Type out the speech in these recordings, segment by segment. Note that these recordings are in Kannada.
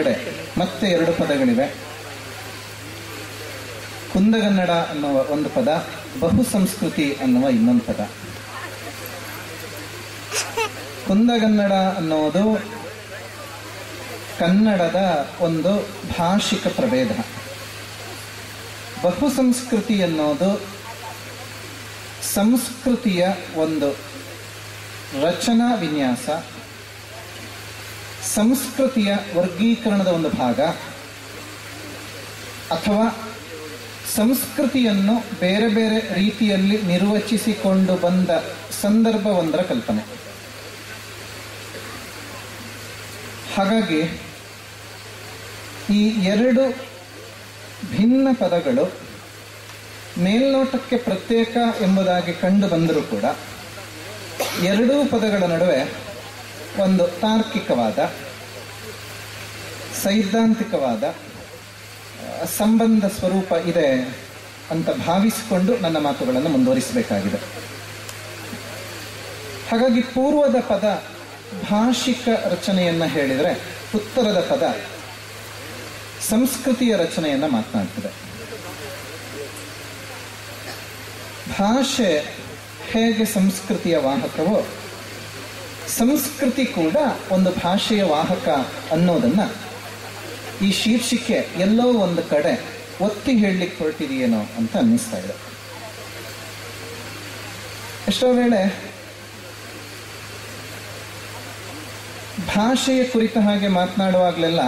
ಒಳಗಡೆ ಮತ್ತೆ ಎರಡು ಪದಗಳಿವೆ ಕುಂದಗನ್ನಡ ಅನ್ನುವ ಒಂದು ಪದ ಬಹು ಸಂಸ್ಕೃತಿ ಅನ್ನುವ ಇನ್ನೊಂದು ಪದ ಕುಂದಗನ್ನಡ ಅನ್ನೋದು ಕನ್ನಡದ ಒಂದು ಭಾಷಿಕ ಪ್ರಭೇದ ಬಹು ಸಂಸ್ಕೃತಿ ಅನ್ನೋದು ಸಂಸ್ಕೃತಿಯ ಒಂದು ರಚನಾ ವಿನ್ಯಾಸ ಸಂಸ್ಕೃತಿಯ ವರ್ಗೀಕರಣದ ಒಂದು ಭಾಗ ಅಥವಾ ಸಂಸ್ಕೃತಿಯನ್ನು ಬೇರೆ ಬೇರೆ ರೀತಿಯಲ್ಲಿ ನಿರ್ವಚಿಸಿಕೊಂಡು ಬಂದ ಸಂದರ್ಭವೊಂದರ ಕಲ್ಪನೆ ಹಾಗಾಗಿ ಈ ಎರಡು ಭಿನ್ನ ಪದಗಳು ಮೇಲ್ನೋಟಕ್ಕೆ ಪ್ರತ್ಯೇಕ ಎಂಬುದಾಗಿ ಕಂಡು ಬಂದರೂ ಕೂಡ ಎರಡೂ ಪದಗಳ ನಡುವೆ ಒಂದು ತಾರ್ಕಿಕವಾದ ಸೈದ್ಧಾಂತಿಕವಾದ ಆ, ಸಂಬಂಧ ಸ್ವರೂಪ ಇದೆ ಅಂತ ಭಾವಿಸಿಕೊಂಡು ನನ್ನ ಮಾತುಗಳನ್ನು ಮುಂದುವರಿಸಬೇಕಾಗಿದೆ ಹಾಗಾಗಿ ಪೂರ್ವದ ಪದ ಭಾಷಿಕ ರಚನೆಯನ್ನ ಹೇಳಿದರೆ ಉತ್ತರದ ಪದ ಸಂಸ್ಕೃತಿಯ ರಚನೆಯನ್ನ ಮಾತನಾಡ್ತದೆ ಭಾಷೆ ಹೇಗೆ ಸಂಸ್ಕೃತಿಯ ವಾಹಕವೋ ಸಂಸ್ಕೃತಿ ಕೂಡ ಒಂದು ಭಾಷೆಯ ವಾಹಕ ಅನ್ನೋದನ್ನ ಈ ಶೀರ್ಷಿಕೆ ಎಲ್ಲೋ ಒಂದು ಕಡೆ ಒತ್ತಿ ಹೇಳಲಿಕ್ಕೆ ಹೊರಟಿದೆಯೇನೋ ಅಂತ ಅನ್ನಿಸ್ತಾ ಇದೆ ಎಷ್ಟೋ ವೇಳೆ ಭಾಷೆಯ ಕುರಿತ ಹಾಗೆ ಮಾತನಾಡುವಾಗಲೆಲ್ಲ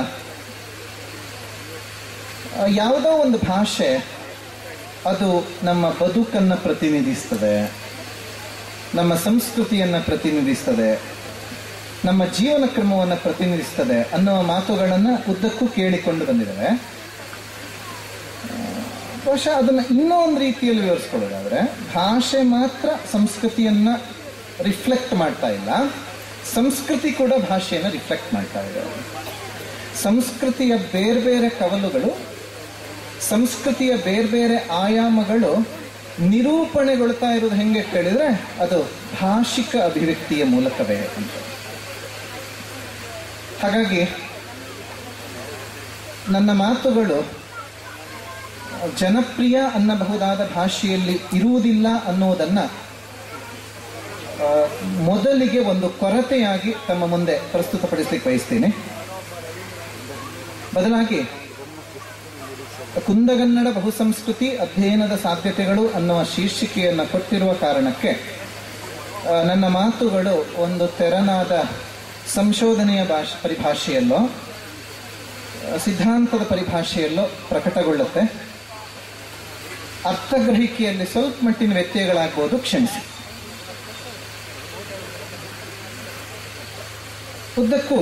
ಆ, ಯಾವುದೋ ಒಂದು ಭಾಷೆ ಅದು ನಮ್ಮ ಬದುಕನ್ನು ಪ್ರತಿನಿಧಿಸ್ತದೆ ನಮ್ಮ ಸಂಸ್ಕೃತಿಯನ್ನು ಪ್ರತಿನಿಧಿಸ್ತದೆ ನಮ್ಮ ಜೀವನ ಕ್ರಮವನ್ನು ಪ್ರತಿನಿಧಿಸ್ತದೆ ಅನ್ನೋ ಮಾತುಗಳನ್ನು ಉದ್ದಕ್ಕೂ ಕೇಳಿಕೊಂಡು ಬಂದಿದ್ದೇವೆ ಆ, ಬಹುಶಃ ಅದನ್ನು ಇನ್ನೂ ಒಂದು ರೀತಿಯಲ್ಲಿ ವಿವರಿಸ್ಕೊಳ್ಳೋದಾದ್ರೆ ಭಾಷೆ ಮಾತ್ರ ಸಂಸ್ಕೃತಿಯನ್ನ ರಿಫ್ಲೆಕ್ಟ್ ಮಾಡ್ತಾ ಇಲ್ಲ ಸಂಸ್ಕೃತಿ ಕೂಡ ಭಾಷೆಯನ್ನು ರಿಫ್ಲೆಕ್ಟ್ ಮಾಡ್ತಾ ಇದೆ ಸಂಸ್ಕೃತಿಯ ಬೇರೆ ಬೇರೆ ಕವಲುಗಳು ಸಂಸ್ಕೃತಿಯ ಬೇರೆ ಬೇರೆ ಆಯಾಮಗಳು ನಿರೂಪಣೆಗೊಳ್ತಾ ಇರೋದು ಹೆಂಗೆ ಕೇಳಿದ್ರೆ ಅದು ಭಾಷಿಕ ಅಭಿವ್ಯಕ್ತಿಯ ಮೂಲಕವೇ ಅಂತ ಹಾಗಾಗಿ ನನ್ನ ಮಾತುಗಳು ಜನಪ್ರಿಯ ಅನ್ನಬಹುದಾದ ಭಾಷೆಯಲ್ಲಿ ಇರುವುದಿಲ್ಲ ಅನ್ನೋದನ್ನ ಆ, ಮೊದಲಿಗೆ ಒಂದು ಕೊರತೆಯಾಗಿ ತಮ್ಮ ಮುಂದೆ ಪ್ರಸ್ತುತಪಡಿಸಲಿಕ್ಕೆ ಬಯಸ್ತೀನಿ ಬದಲಾಗಿ ಕುಂದಗನ್ನಡ ಬಹುಸಂಸ್ಕೃತಿ ಅಧ್ಯಯನದ ಸಾಧ್ಯತೆಗಳು ಅನ್ನುವ ಶೀರ್ಷಿಕೆಯನ್ನು ಕೊಟ್ಟಿರುವ ಕಾರಣಕ್ಕೆ ಆ, ನನ್ನ ಮಾತುಗಳು ಒಂದು ತೆರನಾದ ಸಂಶೋಧನೆಯ ಭಾಷೆ ಪರಿಭಾಷೆಯಲ್ಲೋ ಆ, ಸಿದ್ಧಾಂತದ ಪರಿಭಾಷೆಯಲ್ಲೋ ಪ್ರಕಟಗೊಳ್ಳುತ್ತೆ ಅರ್ಥಗ್ರಹಿಕೆಯಲ್ಲಿ ಸ್ವಲ್ಪ ಮಟ್ಟಿನ ವ್ಯತ್ಯಯಗಳಾಗ್ಬೋದು ಕ್ಷಮಿಸಿ ಉದ್ದಕ್ಕೂ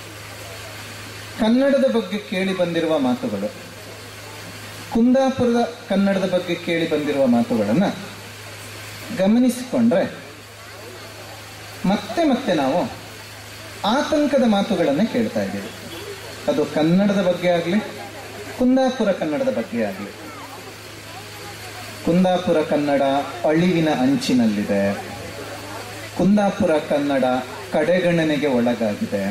ಕನ್ನಡದ ಬಗ್ಗೆ ಕೇಳಿ ಬಂದಿರುವ ಮಾತುಗಳು ಕುಂದಾಪುರದ ಕನ್ನಡದ ಬಗ್ಗೆ ಕೇಳಿ ಬಂದಿರುವ ಮಾತುಗಳನ್ನು ಗಮನಿಸಿಕೊಂಡ್ರೆ ಮತ್ತೆ ಮತ್ತೆ ನಾವು ಆತಂಕದ ಮಾತುಗಳನ್ನೇ ಕೇಳ್ತಾ ಇದ್ದೀವಿ ಅದು ಕನ್ನಡದ ಬಗ್ಗೆ ಆಗಲಿ ಕುಂದಾಪುರ ಕನ್ನಡದ ಬಗ್ಗೆ ಆಗಲಿ ಕುಂದಾಪುರ ಕನ್ನಡ ಅಳಿವಿನ ಅಂಚಿನಲ್ಲಿದೆ ಕುಂದಾಪುರ ಕನ್ನಡ ಕಡೆಗಣನೆಗೆ ಒಳಗಾಗಿದೆ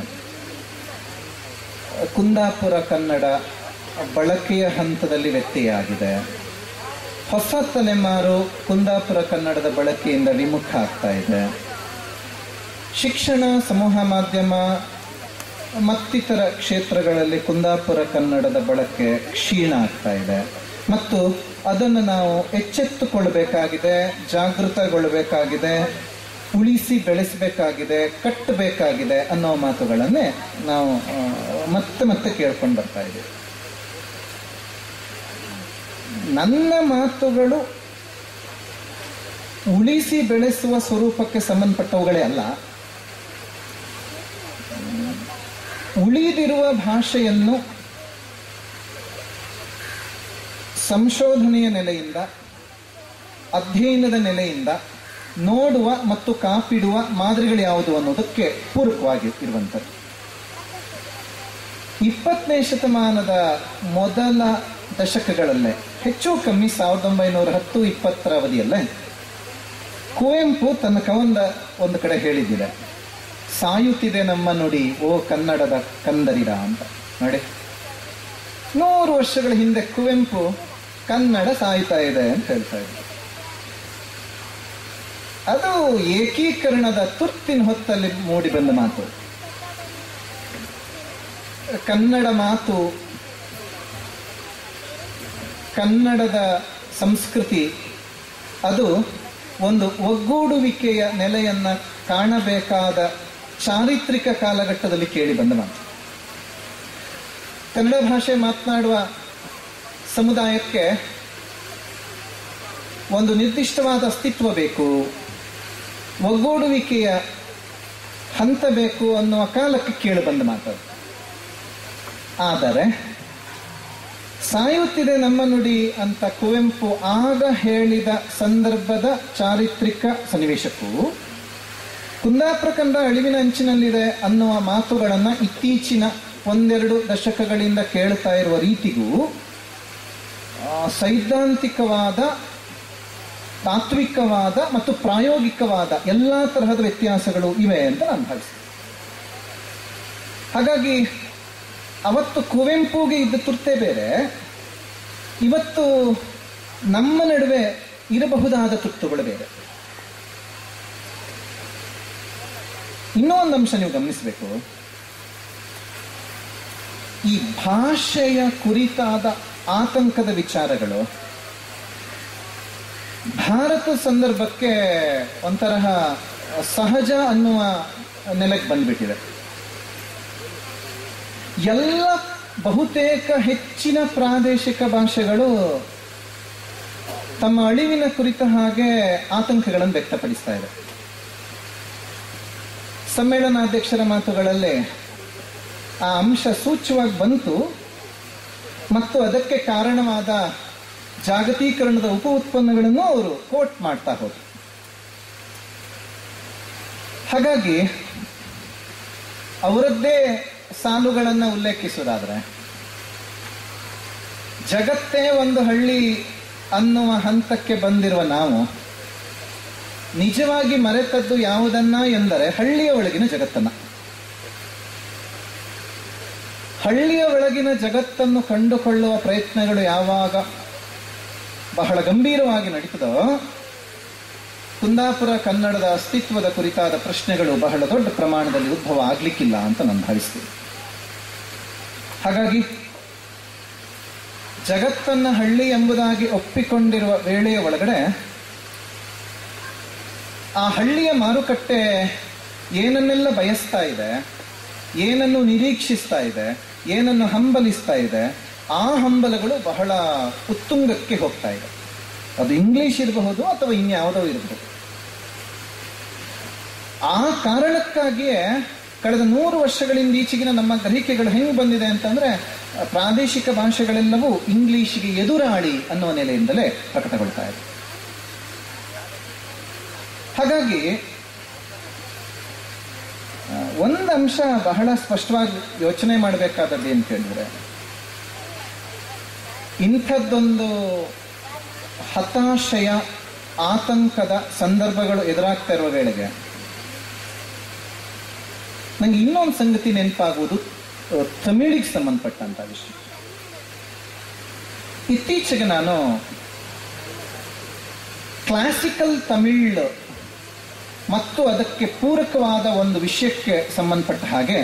ಕುಂದಾಪುರ ಕನ್ನಡ ಬಳಕೆಯ ಹಂತದಲ್ಲಿ ವ್ಯತ್ಯಯ ಆಗಿದೆ ಹೊಸ ತಲೆಮಾರು ಕುಂದಾಪುರ ಕನ್ನಡದ ಬಳಕೆಯಿಂದ ವಿಮುಖ ಆಗ್ತಾ ಇದೆ ಶಿಕ್ಷಣ ಸಮೂಹ ಮಾಧ್ಯಮ ಮತ್ತಿತರ ಕ್ಷೇತ್ರಗಳಲ್ಲಿ ಕುಂದಾಪುರ ಕನ್ನಡದ ಬಳಕೆ ಕ್ಷೀಣ ಆಗ್ತಾ ಇದೆ ಮತ್ತು ಅದನ್ನು ನಾವು ಎಚ್ಚೆತ್ತುಕೊಳ್ಬೇಕಾಗಿದೆ ಜಾಗೃತಗೊಳ್ಳಬೇಕಾಗಿದೆ ಉಳಿಸಿ ಬೆಳೆಸಬೇಕಾಗಿದೆ ಕಟ್ಟಬೇಕಾಗಿದೆ ಅನ್ನೋ ಮಾತುಗಳನ್ನೇ ನಾವು ಆ, ಮತ್ತೆ ಮತ್ತೆ ಕೇಳ್ಕೊಂಡು ಬರ್ತಾ ಇದ್ದೀವಿ ನನ್ನ ಮಾತುಗಳು ಉಳಿಸಿ ಬೆಳೆಸುವ ಸ್ವರೂಪಕ್ಕೆ ಸಂಬಂಧಪಟ್ಟವುಗಳೇ ಅಲ್ಲ ಉಳಿದಿರುವ ಭಾಷೆಯನ್ನು ಸಂಶೋಧನೆಯ ನೆಲೆಯಿಂದ ಅಧ್ಯಯನದ ನೆಲೆಯಿಂದ ನೋಡುವ ಮತ್ತು ಕಾಪಿಡುವ ಮಾದರಿಗಳು ಯಾವುದು ಅನ್ನೋದಕ್ಕೆ ಪೂರಕವಾಗಿ ಇರುವಂಥದ್ದು ಇಪ್ಪತ್ತನೇ ಶತಮಾನದ ಮೊದಲ ದಶಕಗಳಲ್ಲೇ ಹೆಚ್ಚು ಕಮ್ಮಿ ಸಾವಿರದ ಒಂಬೈನೂರ ಹತ್ತು ಇಪ್ಪತ್ತರ ಅವಧಿಯಲ್ಲೇ ಕುವೆಂಪು ತನ್ನ ಕವನದ ಒಂದು ಕಡೆ ಹೇಳಿದ್ದಿದೆ ಸಾಯುತ್ತಿದೆ ನಮ್ಮ ನುಡಿ ಓ ಕನ್ನಡದ ಕಂದರಿರ ಅಂತ ನೋಡಿ ನೂರು ವರ್ಷಗಳ ಹಿಂದೆ ಕುವೆಂಪು ಕನ್ನಡ ಸಾಯ್ತಾ ಇದೆ ಅಂತ ಹೇಳ್ತಾ ಇದ್ರು ಅದು ಏಕೀಕರಣದ ತುರ್ತಿನ ಹೊತ್ತಲ್ಲಿ ಮೂಡಿ ಬಂದ ಮಾತು ಕನ್ನಡ ಮಾತು ಕನ್ನಡದ ಸಂಸ್ಕೃತಿ ಅದು ಒಂದು ಒಗ್ಗೂಡುವಿಕೆಯ ನೆಲೆಯನ್ನ ಕಾಣಬೇಕಾದ ಚಾರಿತ್ರಿಕ ಕಾಲಘಟ್ಟದಲ್ಲಿ ಕೇಳಿ ಬಂದ ಮಾತು ಕನ್ನಡ ಭಾಷೆ ಮಾತನಾಡುವ ಸಮುದಾಯಕ್ಕೆ ಒಂದು ನಿರ್ದಿಷ್ಟವಾದ ಅಸ್ತಿತ್ವ ಬೇಕು ಒಗ್ಗೂಡುವಿಕೆಯ ಹಂತ ಬೇಕು ಅನ್ನುವ ಕಾಲಕ್ಕೆ ಕೇಳಿ ಬಂದ ಮಾತು ಆದರೆ ಸಾಯುತ್ತಿದೆ ನಮ್ಮ ನುಡಿ ಅಂತ ಕುವೆಂಪು ಆಗ ಹೇಳಿದ ಸಂದರ್ಭದ ಚಾರಿತ್ರಿಕ ಸನ್ನಿವೇಶಕ್ಕೂ ಕುಂದಾಪುರ ಕನ್ನಡ ಅಳಿವಿನ ಅಂಚಿನಲ್ಲಿದೆ ಅನ್ನುವ ಮಾತುಗಳನ್ನ ಇತ್ತೀಚಿನ ಒಂದೆರಡು ದಶಕಗಳಿಂದ ಕೇಳ್ತಾ ಇರುವ ರೀತಿಗೂ ಆ, ಸೈದ್ಧಾಂತಿಕವಾದ ತಾತ್ವಿಕವಾದ ಮತ್ತು ಪ್ರಾಯೋಗಿಕವಾದ ಎಲ್ಲ ತರಹದ ವ್ಯತ್ಯಾಸಗಳು ಇವೆ ಅಂತ ನಾನು ಭಾವಿಸ್ತೇನೆ ಹಾಗಾಗಿ ಅವತ್ತು ಕುವೆಂಪುಗೆ ಇದ್ದ ತುರ್ತೆ ಬೇರೆ ಇವತ್ತು ನಮ್ಮ ನಡುವೆ ಇರಬಹುದಾದ ತುರ್ತುಗಳು ಬೇರೆ ಇನ್ನೂ ಒಂದು ಅಂಶ ನೀವು ಗಮನಿಸಬೇಕು ಈ ಭಾಷೆಯ ಕುರಿತಾದ ಆತಂಕದ ವಿಚಾರಗಳು ಭಾರತ ಸಂದರ್ಭಕ್ಕೆ ಒಂತರಹ ಸಹಜ ಅನ್ನುವ ನೆಲೆಗೆ ಬಂದ್ಬಿಟ್ಟಿದೆ ಎಲ್ಲ ಬಹುತೇಕ ಹೆಚ್ಚಿನ ಪ್ರಾದೇಶಿಕ ಭಾಷೆಗಳು ತಮ್ಮ ಅಳಿವಿನ ಕುರಿತ ಹಾಗೆ ಆತಂಕಗಳನ್ನು ವ್ಯಕ್ತಪಡಿಸ್ತಾ ಇದೆ ಸಮ್ಮೇಳನಾಧ್ಯಕ್ಷರ ಮಾತುಗಳಲ್ಲಿ ಆ ಅಂಶ ಸೂಚ್ಯವಾಗಿ ಬಂತು ಮತ್ತು ಅದಕ್ಕೆ ಕಾರಣವಾದ ಜಾಗತೀಕರಣದ ಉಪ ಉತ್ಪನ್ನಗಳನ್ನು ಅವರು ಕೋಟ್ ಮಾಡ್ತಾ ಹೋದ್ರು ಹಾಗಾಗಿ ಅವರದ್ದೇ ಸಾಲುಗಳನ್ನು ಉಲ್ಲೇಖಿಸುವುದಾದ್ರೆ ಜಗತ್ತೇ ಒಂದು ಹಳ್ಳಿ ಅನ್ನುವ ಹಂತಕ್ಕೆ ಬಂದಿರುವ ನಾವು ನಿಜವಾಗಿ ಮರೆತದ್ದು ಯಾವುದನ್ನ ಎಂದರೆ ಹಳ್ಳಿಯ ಒಳಗಿನ ಜಗತ್ತನ್ನ ಹಳ್ಳಿಯ ಒಳಗಿನ ಜಗತ್ತನ್ನು ಕಂಡುಕೊಳ್ಳುವ ಪ್ರಯತ್ನಗಳು ಯಾವಾಗ ಬಹಳ ಗಂಭೀರವಾಗಿ ನಡೀತದೋ ಕುಂದಾಪುರ ಕನ್ನಡದ ಅಸ್ತಿತ್ವದ ಕುರಿತಾದ ಪ್ರಶ್ನೆಗಳು ಬಹಳ ದೊಡ್ಡ ಪ್ರಮಾಣದಲ್ಲಿ ಉದ್ಭವ ಆಗ್ಲಿಕ್ಕಿಲ್ಲ ಅಂತ ನಾನು ಭಾವಿಸ್ತೀನಿ ಹಾಗಾಗಿ ಜಗತ್ತನ್ನ ಹಳ್ಳಿ ಎಂಬುದಾಗಿ ಒಪ್ಪಿಕೊಂಡಿರುವ ವೇಳೆಯ ಒಳಗಡೆ ಆ ಹಳ್ಳಿಯ ಮಾರುಕಟ್ಟೆ ಏನನ್ನೆಲ್ಲ ಬಯಸ್ತಾ ಇದೆ ಏನನ್ನು ನಿರೀಕ್ಷಿಸ್ತಾ ಇದೆ ಏನನ್ನು ಹಂಬಲಿಸ್ತಾ ಇದೆ ಆ ಹಂಬಲಗಳು ಬಹಳ ಉತ್ತುಂಗಕ್ಕೆ ಹೋಗ್ತಾ ಇದೆ ಅದು ಇಂಗ್ಲಿಷ್ ಇರಬಹುದು ಅಥವಾ ಇನ್ಯಾವುದೋ ಇರಬಹುದು ಆ ಕಾರಣಕ್ಕಾಗಿಯೇ ಕಳೆದ ನೂರು ವರ್ಷಗಳಿಂದ ಈಚೆಗಿನ ನಮ್ಮ ಗ್ರಹಿಕೆಗಳು ಹೆಂಗೆ ಬಂದಿದೆ ಅಂತಂದ್ರೆ ಆ, ಪ್ರಾದೇಶಿಕ ಭಾಷೆಗಳೆಲ್ಲವೂ ಇಂಗ್ಲಿಷ್ಗೆ ಎದುರಾಳಿ ಅನ್ನುವ ನೆಲೆಯಿಂದಲೇ ಪ್ರಕಟಗೊಳ್ತಾ ಇದೆ ಹಾಗಾಗಿ ಆ, ಒಂದು ಅಂಶ ಬಹಳ ಸ್ಪಷ್ಟವಾಗಿ ಯೋಚನೆ ಮಾಡಬೇಕಾದದ್ದು ಏನು ಕೇಳಿದ್ರೆ ಇಂಥದ್ದೊಂದು ಹತಾಶೆಯ ಆತಂಕದ ಸಂದರ್ಭಗಳು ಎದುರಾಗ್ತಾ ಇರುವ ವೇಳೆಗೆ ನಂಗೆ ಇನ್ನೊಂದು ಸಂಗತಿ ನೆನಪಾಗುವುದು ಆ, ತಮಿಳಿಗೆ ಸಂಬಂಧಪಟ್ಟಂತ ವಿಷಯ ಇತ್ತೀಚೆಗೆ ನಾನು ಕ್ಲಾಸಿಕಲ್ ತಮಿಳ್ ಮತ್ತು ಅದಕ್ಕೆ ಪೂರಕವಾದ ಒಂದು ವಿಷಯಕ್ಕೆ ಸಂಬಂಧಪಟ್ಟ ಹಾಗೆ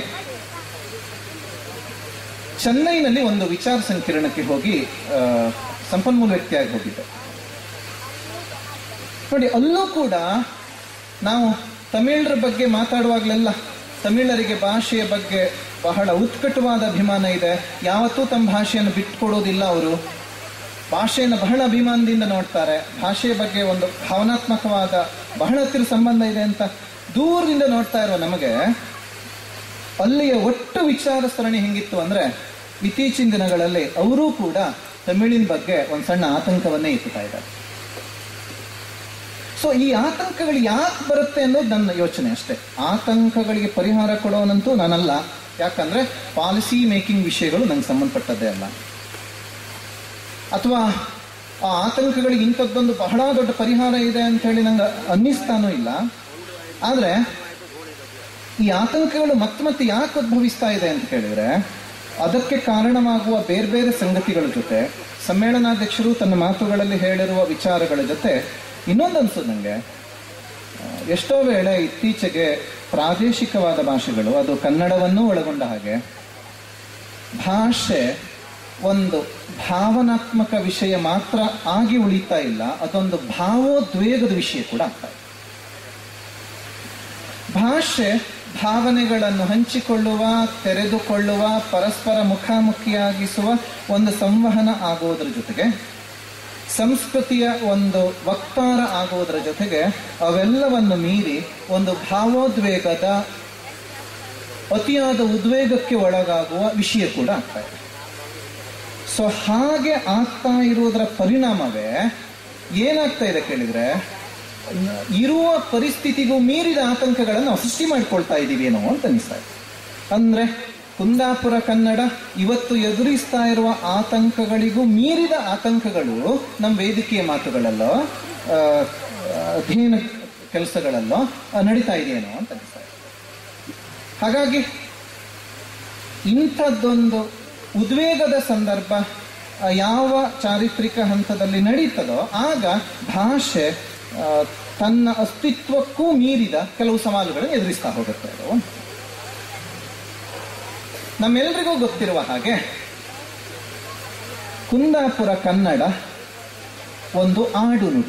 ಚೆನ್ನೈನಲ್ಲಿ ಒಂದು ವಿಚಾರ ಸಂಕಿರಣಕ್ಕೆ ಹೋಗಿ ಆ, ಸಂಪನ್ಮೂಲ ವ್ಯಕ್ತಿಯಾಗಿ ಹೋಗಿದ್ದೆ ನೋಡಿ ಅಲ್ಲೂ ಕೂಡ ನಾವು ತಮಿಳರ ಬಗ್ಗೆ ಮಾತಾಡುವಾಗಲೆಲ್ಲ ತಮಿಳರಿಗೆ ಭಾಷೆಯ ಬಗ್ಗೆ ಬಹಳ ಉತ್ಕಟವಾದ ಅಭಿಮಾನ ಇದೆ ಯಾವತ್ತೂ ತಮ್ಮ ಭಾಷೆಯನ್ನು ಬಿಟ್ಟುಕೊಡೋದಿಲ್ಲ ಅವರು ಭಾಷೆಯನ್ನು ಬಹಳ ಅಭಿಮಾನದಿಂದ ನೋಡ್ತಾರೆ ಭಾಷೆಯ ಬಗ್ಗೆ ಒಂದು ಭಾವನಾತ್ಮಕವಾದ ಬಹಳ ಹತ್ತಿರ ಸಂಬಂಧ ಇದೆ ಅಂತ ದೂರದಿಂದ ನೋಡ್ತಾ ಇರುವ ನಮಗೆ ಅಲ್ಲಿಯ ಒಟ್ಟು ವಿಚಾರ ಸರಣಿ ಹೆಂಗಿತ್ತು ಅಂದ್ರೆ ಇತ್ತೀಚಿನ ದಿನಗಳಲ್ಲಿ ಅವರೂ ಕೂಡ ತಮಿಳಿನ ಬಗ್ಗೆ ಒಂದು ಸಣ್ಣ ಆತಂಕವನ್ನೇ ಎತ್ತುತ್ತಾ ಇದ್ದಾರೆ ಸೊ ಈ ಆತಂಕಗಳು ಯಾಕೆ ಬರುತ್ತೆ ಅನ್ನೋದು ನನ್ನ ಯೋಚನೆ ಅಷ್ಟೇ ಆತಂಕಗಳಿಗೆ ಪರಿಹಾರ ಕೊಡೋನಂತೂ ನಾನಲ್ಲ ಯಾಕಂದ್ರೆ ಪಾಲಿಸಿ ಮೇಕಿಂಗ್ ವಿಷಯಗಳು ನಂಗೆ ಸಂಬಂಧಪಟ್ಟದ್ದೇ ಅಲ್ಲ ಅಥವಾ ಆ ಆತಂಕಗಳಿಗೆ ಇಂಥದ್ದೊಂದು ಬಹಳ ದೊಡ್ಡ ಪರಿಹಾರ ಇದೆ ಅಂತ ಹೇಳಿ ನಂಗೆ ಅನ್ನಿಸ್ತಾನೂ ಇಲ್ಲ ಆದ್ರೆ ಈ ಆತಂಕಗಳು ಮತ್ತೆ ಮತ್ತೆ ಯಾಕೆ ಉದ್ಭವಿಸ್ತಾ ಇದೆ ಅಂತ ಕೇಳಿದ್ರೆ ಅದಕ್ಕೆ ಕಾರಣವಾಗುವ ಬೇರೆ ಬೇರೆ ಸಂಗತಿಗಳ ಜೊತೆ ಸಮ್ಮೇಳನಾಧ್ಯಕ್ಷರು ತನ್ನ ಮಾತುಗಳಲ್ಲಿ ಹೇಳಿರುವ ವಿಚಾರಗಳ ಜೊತೆ ಇನ್ನೊಂದು ಅನ್ಸುತ್ತೆ ನನಗೆ ಎಷ್ಟೋ ವೇಳೆ ಇತ್ತೀಚೆಗೆ ಪ್ರಾದೇಶಿಕವಾದ ಭಾಷೆಗಳು ಅದು ಕನ್ನಡವನ್ನೂ ಒಳಗೊಂಡ ಹಾಗೆ ಭಾಷೆ ಒಂದು ಭಾವನಾತ್ಮಕ ವಿಷಯ ಮಾತ್ರ ಆಗಿ ಉಳಿತಾ ಇಲ್ಲ ಅದೊಂದು ಭಾವೋದ್ವೇಗದ ವಿಷಯ ಕೂಡ ಆಗ್ತಾ ಇದೆ ಭಾಷೆ ಭಾವನೆಗಳನ್ನು ಹಂಚಿಕೊಳ್ಳುವ ತೆರೆದುಕೊಳ್ಳುವ ಪರಸ್ಪರ ಮುಖಾಮುಖಿಯಾಗಿಸುವ ಒಂದು ಸಂವಹನ ಆಗುವುದರ ಜೊತೆಗೆ ಸಂಸ್ಕೃತಿಯ ಒಂದು ವಕ್ತಾರ ಆಗುವುದರ ಜೊತೆಗೆ ಅವೆಲ್ಲವನ್ನು ಮೀರಿ ಒಂದು ಭಾವೋದ್ವೇಗದ ಅತಿಯಾದ ಉದ್ವೇಗಕ್ಕೆ ಒಳಗಾಗುವ ವಿಷಯ ಕೂಡ ಆಗ್ತಾ ಇದೆ ಸೊ ಹಾಗೆ ಆಗ್ತಾ ಇರುವುದರ ಪರಿಣಾಮವೇ ಏನಾಗ್ತಾ ಇದೆ ಕೇಳಿದ್ರೆ ಇರುವ ಪರಿಸ್ಥಿತಿಗೂ ಮೀರಿದ ಆತಂಕಗಳನ್ನು ನಾವು ಸೃಷ್ಟಿ ಮಾಡಿಕೊಳ್ತಾ ಇದ್ದೀವಿ ಏನೋ ಅಂತ ಅನಿಸ್ತಾ ಇದೆ ಅಂದ್ರೆ ಕುಂದಾಪುರ ಕನ್ನಡ ಇವತ್ತು ಎದುರಿಸ್ತಾ ಇರುವ ಆತಂಕಗಳಿಗೂ ಮೀರಿದ ಆತಂಕಗಳು ನಮ್ಮ ವೇದಿಕೆಯ ಮಾತುಗಳಲ್ಲೋ ಆ, ಅಧ್ಯಯನ ಕೆಲಸಗಳಲ್ಲೋ ಆ, ನಡೀತಾ ಇದೆಯೇನೋ ಅಂತ ಅನಿಸ್ತಾ ಇದೆ ಹಾಗಾಗಿ ಇಂಥದ್ದೊಂದು ಉದ್ವೇಗದ ಸಂದರ್ಭ ಆ, ಯಾವ ಚಾರಿತ್ರಿಕ ಹಂತದಲ್ಲಿ ನಡೀತದೋ ಆಗ ಭಾಷೆ ಆ, ತನ್ನ ಅಸ್ತಿತ್ವಕ್ಕೂ ಮೀರಿದ ಕೆಲವು ಸವಾಲುಗಳನ್ನು ಎದುರಿಸ್ತಾ ಹೋಗುತ್ತೆ ಅದು ನಮ್ಮೆಲ್ಲರಿಗೂ ಗೊತ್ತಿರುವ ಹಾಗೆ ಕುಂದಾಪುರ ಕನ್ನಡ ಒಂದು ಆಡು ನುಡಿ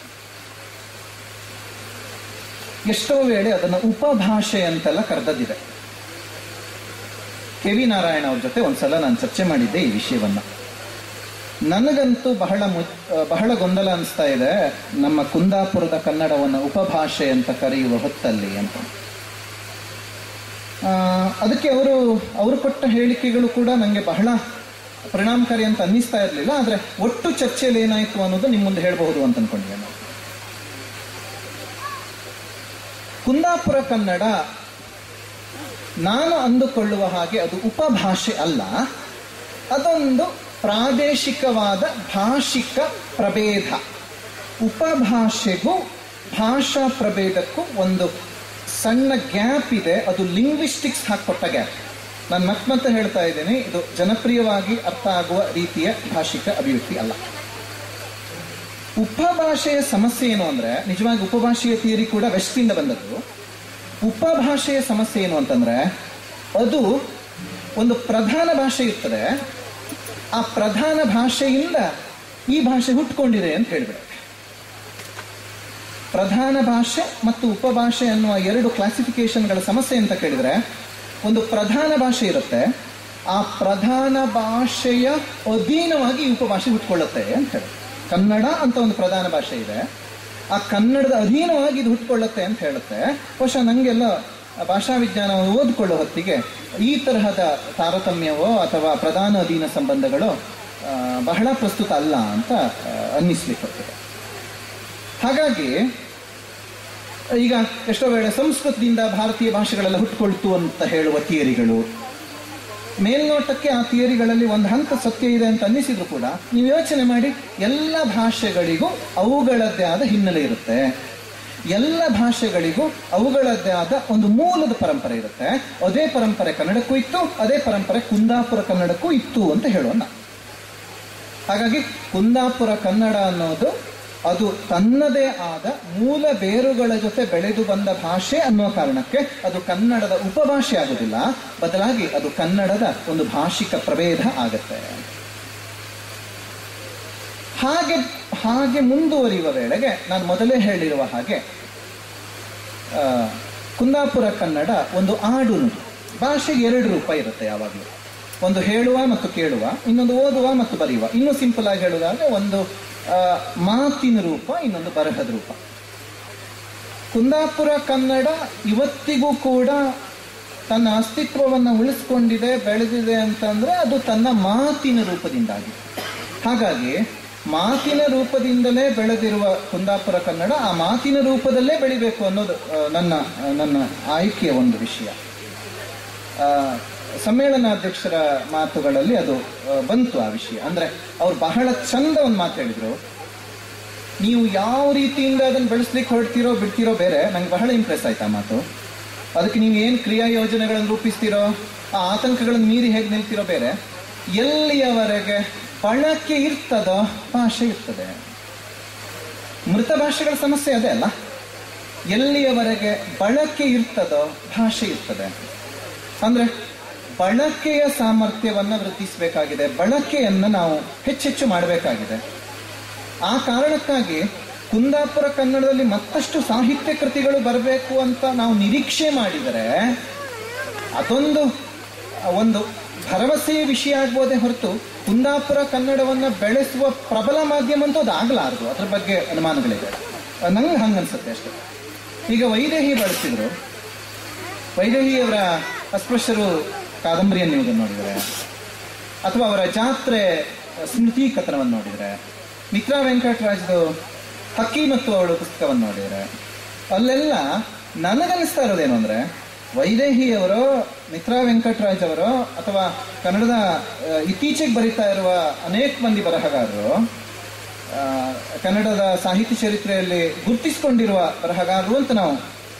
ಎಷ್ಟೋ ವೇಳೆ ಅದನ್ನು ಉಪಭಾಷೆ ಅಂತೆಲ್ಲ ಕರೆದದ್ದಿದೆ ಕೆ ವಿ ನಾರಾಯಣ ಅವ್ರ ಜೊತೆ ಒಂದ್ಸಲ ನಾನು ಚರ್ಚೆ ಮಾಡಿದ್ದೆ ಈ ವಿಷಯವನ್ನ ನನಗಂತೂ ಬಹಳ ಮು ಬಹಳ ಗೊಂದಲ ಅನಿಸ್ತಾ ಇದೆ ನಮ್ಮ ಕುಂದಾಪುರದ ಕನ್ನಡವನ್ನು ಉಪಭಾಷೆ ಅಂತ ಕರೆಯುವ ಹೊತ್ತಲ್ಲಿ ಅಂತ ಆ, ಅದಕ್ಕೆ ಅವರು ಅವರು ಕೊಟ್ಟ ಹೇಳಿಕೆಗಳು ಕೂಡ ನನಗೆ ಬಹಳ ಪರಿಣಾಮಕಾರಿ ಅಂತ ಅನ್ನಿಸ್ತಾ ಇರಲಿಲ್ಲ ಆದರೆ ಒಟ್ಟು ಚರ್ಚೆಯಲ್ಲಿ ಏನಾಯಿತು ಅನ್ನೋದು ನಿಮ್ಮ ಮುಂದೆ ಹೇಳಬಹುದು ಅಂತ ಅನ್ಕೊಂಡಿದ್ದೆ ನಾನು ಕುಂದಾಪುರ ಕನ್ನಡ ನಾನು ಅಂದುಕೊಳ್ಳುವ ಹಾಗೆ ಅದು ಉಪಭಾಷೆ ಅಲ್ಲ ಅದೊಂದು ಪ್ರಾದೇಶಿಕವಾದ ಭಾಷಿಕ ಪ್ರಭೇದ ಉಪಭಾಷೆಗೂ ಭಾಷಾ ಪ್ರಭೇದಕ್ಕೂ ಒಂದು ಸಣ್ಣ ಗ್ಯಾಪ್ ಇದೆ ಅದು ಲಿಂಗ್ವಿಸ್ಟಿಕ್ಸ್ ಹಾಕೊಟ್ಟ ಗ್ಯಾಪ್ ನಾನು ಮತ್ತೆ ಮತ್ತೆ ಹೇಳ್ತಾ ಇದ್ದೇನೆ ಇದು ಜನಪ್ರಿಯವಾಗಿ ಅರ್ಥ ಆಗುವ ರೀತಿಯ ಭಾಷಿಕ ಅಭಿವ್ಯಕ್ತಿ ಅಲ್ಲ ಉಪಭಾಷೆಯ ಸಮಸ್ಯೆ ಏನು ಅಂದ್ರೆ ನಿಜವಾಗಿ ಉಪಭಾಷೆಯ ಥಿಯರಿ ಕೂಡ ವೆಸ್ಟಿಂದ ಬಂದದ್ದು ಉಪಭಾಷೆಯ ಸಮಸ್ಯೆ ಏನು ಅಂತಂದ್ರೆ ಅದು ಒಂದು ಪ್ರಧಾನ ಭಾಷೆ ಇರ್ತದೆ ಆ ಪ್ರಧಾನ ಭಾಷೆಯಿಂದ ಈ ಭಾಷೆ ಹುಟ್ಕೊಂಡಿದೆ ಅಂತ ಹೇಳ್ಬಿಡುತ್ತೆ ಪ್ರಧಾನ ಭಾಷೆ ಮತ್ತು ಉಪಭಾಷೆ ಅನ್ನುವ ಎರಡು ಕ್ಲಾಸಿಫಿಕೇಶನ್ಗಳ ಸಮಸ್ಯೆ ಅಂತ ಕೇಳಿದ್ರೆ ಒಂದು ಪ್ರಧಾನ ಭಾಷೆ ಇರುತ್ತೆ ಆ ಪ್ರಧಾನ ಭಾಷೆಯ ಅಧೀನವಾಗಿ ಈ ಉಪಭಾಷೆ ಹುಟ್ಕೊಳ್ಳುತ್ತೆ ಅಂತ ಹೇಳಿ ಕನ್ನಡ ಅಂತ ಒಂದು ಪ್ರಧಾನ ಭಾಷೆ ಇದೆ ಆ ಕನ್ನಡದ ಅಧೀನವಾಗಿ ಇದು ಹುಟ್ಕೊಳ್ಳುತ್ತೆ ಅಂತ ಹೇಳುತ್ತೆ ಬಹುಶಃ ನನಗೆಲ್ಲ ಭಾಷಾ ವಿಜ್ಞಾನ ಓದಿಕೊಳ್ಳೋ ಹೊತ್ತಿಗೆ ಈ ತರಹದ ತಾರತಮ್ಯವೋ ಅಥವಾ ಪ್ರಧಾನ ಅಧೀನ ಸಂಬಂಧಗಳು ಆ, ಬಹಳ ಪ್ರಸ್ತುತ ಅಲ್ಲ ಅಂತ ಆ, ಅನ್ನಿಸ್ಲಿಕ್ಕೆ ಹೊರಟಿದೆ ಹಾಗಾಗಿ ಈಗ ಎಷ್ಟೋ ವೇಳೆ ಸಂಸ್ಕೃತದಿಂದ ಭಾರತೀಯ ಭಾಷೆಗಳೆಲ್ಲ ಹುಟ್ಟುಕೊಳ್ತು ಅಂತ ಹೇಳುವ ಥಿಯರಿಗಳು ಮೇಲ್ನೋಟಕ್ಕೆ ಆ ಥಿಯರಿಗಳಲ್ಲಿ ಒಂದು ಹಂತ ಸತ್ಯ ಇದೆ ಅಂತ ಅನ್ನಿಸಿದ್ರು ಕೂಡ ನೀವು ಯೋಚನೆ ಮಾಡಿ ಎಲ್ಲ ಭಾಷೆಗಳಿಗೂ ಅವುಗಳದ್ದೇ ಆದ ಹಿನ್ನೆಲೆ ಇರುತ್ತೆ ಎಲ್ಲ ಭಾಷೆಗಳಿಗೂ ಅವುಗಳದ್ದೇ ಆದ ಒಂದು ಮೂಲದ ಪರಂಪರೆ ಇರುತ್ತೆ ಅದೇ ಪರಂಪರೆ ಕನ್ನಡಕ್ಕೂ ಇತ್ತು ಅದೇ ಪರಂಪರೆ ಕುಂದಾಪುರ ಕನ್ನಡಕ್ಕೂ ಇತ್ತು ಅಂತ ಹೇಳೋಣ ಹಾಗಾಗಿ ಕುಂದಾಪುರ ಕನ್ನಡ ಅನ್ನೋದು ಅದು ತನ್ನದೇ ಆದ ಮೂಲ ಬೇರುಗಳ ಜೊತೆ ಬೆಳೆದು ಬಂದ ಭಾಷೆ ಅನ್ನುವ ಕಾರಣಕ್ಕೆ ಅದು ಕನ್ನಡದ ಉಪಭಾಷೆ ಆಗುದಿಲ್ಲ ಬದಲಾಗಿ ಅದು ಕನ್ನಡದ ಒಂದು ಭಾಷಿಕ ಪ್ರಭೇದ ಆಗತ್ತೆ ಹಾಗೆ ಹಾಗೆ ಮುಂದುವರಿಯುವ ವೇಳೆಗೆ ನಾನು ಮೊದಲೇ ಹೇಳಿರುವ ಹಾಗೆ ಆ, ಕುಂದಾಪುರ ಕನ್ನಡ ಒಂದು ಆಡು ನುಡಿ ಭಾಷೆಗೆ ಎರಡು ರೂಪ ಇರುತ್ತೆ ಯಾವಾಗಲೂ ಒಂದು ಹೇಳುವ ಮತ್ತು ಕೇಳುವ ಇನ್ನೊಂದು ಓದುವ ಮತ್ತು ಬರೆಯುವ ಇನ್ನೂ ಸಿಂಪಲ್ ಆಗಿ ಹೇಳುವುದಾದ್ರೆ ಒಂದು ಆ, ಮಾತಿನ ರೂಪ ಇನ್ನೊಂದು ಬರಹದ ರೂಪ ಕುಂದಾಪುರ ಕನ್ನಡ ಇವತ್ತಿಗೂ ಕೂಡ ತನ್ನ ಅಸ್ತಿತ್ವವನ್ನು ಉಳಿಸ್ಕೊಂಡಿದೆ ಬೆಳೆದಿದೆ ಅಂತಂದ್ರೆ ಅದು ತನ್ನ ಮಾತಿನ ರೂಪದಿಂದಾಗಿ ಹಾಗಾಗಿ ಮಾತಿನ ರೂಪದಿಂದಲೇ ಬೆಳೆದಿರುವ ಕುಂದಾಪುರ ಕನ್ನಡ ಆ ಮಾತಿನ ರೂಪದಲ್ಲೇ ಬೆಳಿಬೇಕು ಅನ್ನೋದು ಆ, ನನ್ನ ಆ, ನನ್ನ ಆಯ್ಕೆಯ ಒಂದು ವಿಷಯ ಆ, ಸಮ್ಮೇಳನಾಧ್ಯಕ್ಷರ ಮಾತುಗಳಲ್ಲಿ ಅದು ಆ, ಬಂತು ಆ ವಿಷಯ ಅಂದ್ರೆ ಅವ್ರು ಬಹಳ ಚಂದ ಒಂದು ಮಾತು ಹೇಳಿದ್ರು ನೀವು ಯಾವ ರೀತಿಯಿಂದ ಅದನ್ನು ಬೆಳೆಸ್ಲಿಕ್ಕೆ ಹೊರಡ್ತೀರೋ ಬಿಡ್ತೀರೋ ಬೇರೆ ನಂಗೆ ಬಹಳ ಇಂಪ್ರೆಸ್ ಆಯ್ತು ಆ ಮಾತು ಅದಕ್ಕೆ ನೀವು ಏನು ಕ್ರಿಯಾ ಯೋಜನೆಗಳನ್ನು ರೂಪಿಸ್ತೀರೋ ಆ ಆತಂಕಗಳನ್ನು ಮೀರಿ ಹೇಗೆ ನಿಲ್ತಿರೋ ಬೇರೆ ಎಲ್ಲಿಯವರೆಗೆ ಬಳಕೆ ಇರ್ತದೋ ಭಾಷೆ ಇರ್ತದೆ ಮೃತ ಭಾಷೆಗಳ ಸಮಸ್ಯೆ ಅದೇ ಅಲ್ಲ ಎಲ್ಲಿಯವರೆಗೆ ಬಳಕೆ ಇರ್ತದೋ ಭಾಷೆ ಇರ್ತದೆ ಅಂದ್ರೆ ಬಳಕೆಯ ಸಾಮರ್ಥ್ಯವನ್ನ ವೃದ್ಧಿಸಬೇಕಾಗಿದೆ ಬಳಕೆಯನ್ನ ನಾವು ಹೆಚ್ಚೆಚ್ಚು ಮಾಡಬೇಕಾಗಿದೆ ಆ ಕಾರಣಕ್ಕಾಗಿ ಕುಂದಾಪುರ ಕನ್ನಡದಲ್ಲಿ ಮತ್ತಷ್ಟು ಸಾಹಿತ್ಯ ಕೃತಿಗಳು ಬರಬೇಕು ಅಂತ ನಾವು ನಿರೀಕ್ಷೆ ಮಾಡಿದರೆ ಅದೊಂದು ಒಂದು ಭರವಸೆಯ ವಿಷಯ ಆಗ್ಬೋದೇ ಹೊರತು ಕುಂದಾಪುರ ಕನ್ನಡವನ್ನ ಬೆಳೆಸುವ ಪ್ರಬಲ ಮಾಧ್ಯಮ ಅಂತೂ ಅದು ಆಗ್ಲಾರ್ದು ಅದ್ರ ಬಗ್ಗೆ ಅನುಮಾನಗಳಿದೆ ನಂಗೆ ಹಂಗನ್ಸುತ್ತೆ ಅಷ್ಟೇ ಈಗ ವೈದೇಹಿ ಬಳಸಿದ್ರು ವೈದೇಹಿಯವರ ಅಸ್ಪೃಶ್ಯರು ಕಾದಂಬರಿಯನ್ನು ನೀವು ನೋಡಿದರೆ ಅಥವಾ ಅವರ ಜಾತ್ರೆ ಸ್ಮೃತಿ ಕಥನವನ್ನು ನೋಡಿದರೆ ಮಿತ್ರಾ ವೆಂಕಟರಾಜ್ದು ಹಕ್ಕಿ ಮತ್ತು ಅವಳು ಪುಸ್ತಕವನ್ನು ನೋಡಿದರೆ ಅಲ್ಲೆಲ್ಲ ನನಗನ್ನಿಸ್ತಾ ಇರೋದೇನು ಅಂದ್ರೆ ವೈದೇಹಿಯವರು ಮಿತ್ರಾ ವೆಂಕಟರಾಜ್ ಅವರು ಅಥವಾ ಕನ್ನಡದ ಆ, ಇತ್ತೀಚೆಗೆ ಬರಿತಾ ಇರುವ ಅನೇಕ ಮಂದಿ ಬರಹಗಾರರು ಆ, ಕನ್ನಡದ ಸಾಹಿತ್ಯ ಚರಿತ್ರೆಯಲ್ಲಿ ಗುರುತಿಸಿಕೊಂಡಿರುವ ಬರಹಗಾರರು ಅಂತ ನಾವು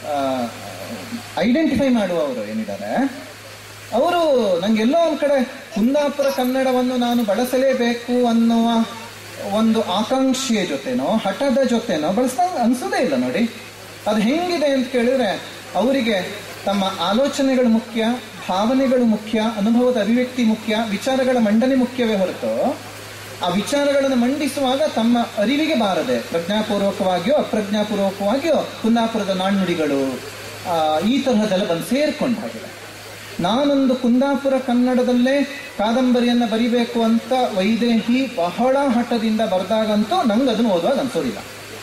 ಐಡೆಂಟಿಫೈ ಮಾಡುವವರು ಏನಿದ್ದಾರೆ ಅವರು ನಂಗೆಲ್ಲೋ ಒಂದ್ ಕಡೆ ಕುಂದಾಪುರ ಕನ್ನಡವನ್ನು ನಾನು ಬಳಸಲೇಬೇಕು ಅನ್ನುವ ಒಂದು ಆಕಾಂಕ್ಷೆಯ ಜೊತೆನೋ ಹಠದ ಜೊತೆನೋ ಬಳಸ್ದಂಗೆ ಅನ್ಸೋದೇ ಇಲ್ಲ ನೋಡಿ ಅದು ಹೆಂಗಿದೆ ಅಂತ ಕೇಳಿದ್ರೆ ಅವರಿಗೆ ತಮ್ಮ ಆಲೋಚನೆಗಳು ಮುಖ್ಯ ಭಾವನೆಗಳು ಮುಖ್ಯ ಅನುಭವದ ಅಭಿವ್ಯಕ್ತಿ ಮುಖ್ಯ ವಿಚಾರಗಳ ಮಂಡನೆ ಮುಖ್ಯವೇ ಹೊರತು ಆ ವಿಚಾರಗಳನ್ನು ಮಂಡಿಸುವಾಗ ತಮ್ಮ ಅರಿವಿಗೆ ಬಾರದೆ ಪ್ರಜ್ಞಾಪೂರ್ವಕವಾಗಿಯೋ ಅಪ್ರಜ್ಞಾಪೂರ್ವಕವಾಗಿಯೋ ಕುಂದಾಪುರದ ನಾಣ್ಣುಡಿಗಳು ಆ, ಈ ತರಹದೆಲ್ಲ ಬಂದು ಸೇರ್ಕೊಂಡಾಗಿದೆ ನಾನೊಂದು ಕುಂದಾಪುರ ಕನ್ನಡದಲ್ಲೇ ಕಾದಂಬರಿಯನ್ನ ಬರಿಬೇಕು ಅಂತ ವೈದೇಹಿ ಬಹಳ ಹಠದಿಂದ ಬರೆದಾಗಂತೂ ನಂಗೆ ಅದನ್ನು ಓದುವಾಗ ಅನ್ಸೋದಿಲ್ಲ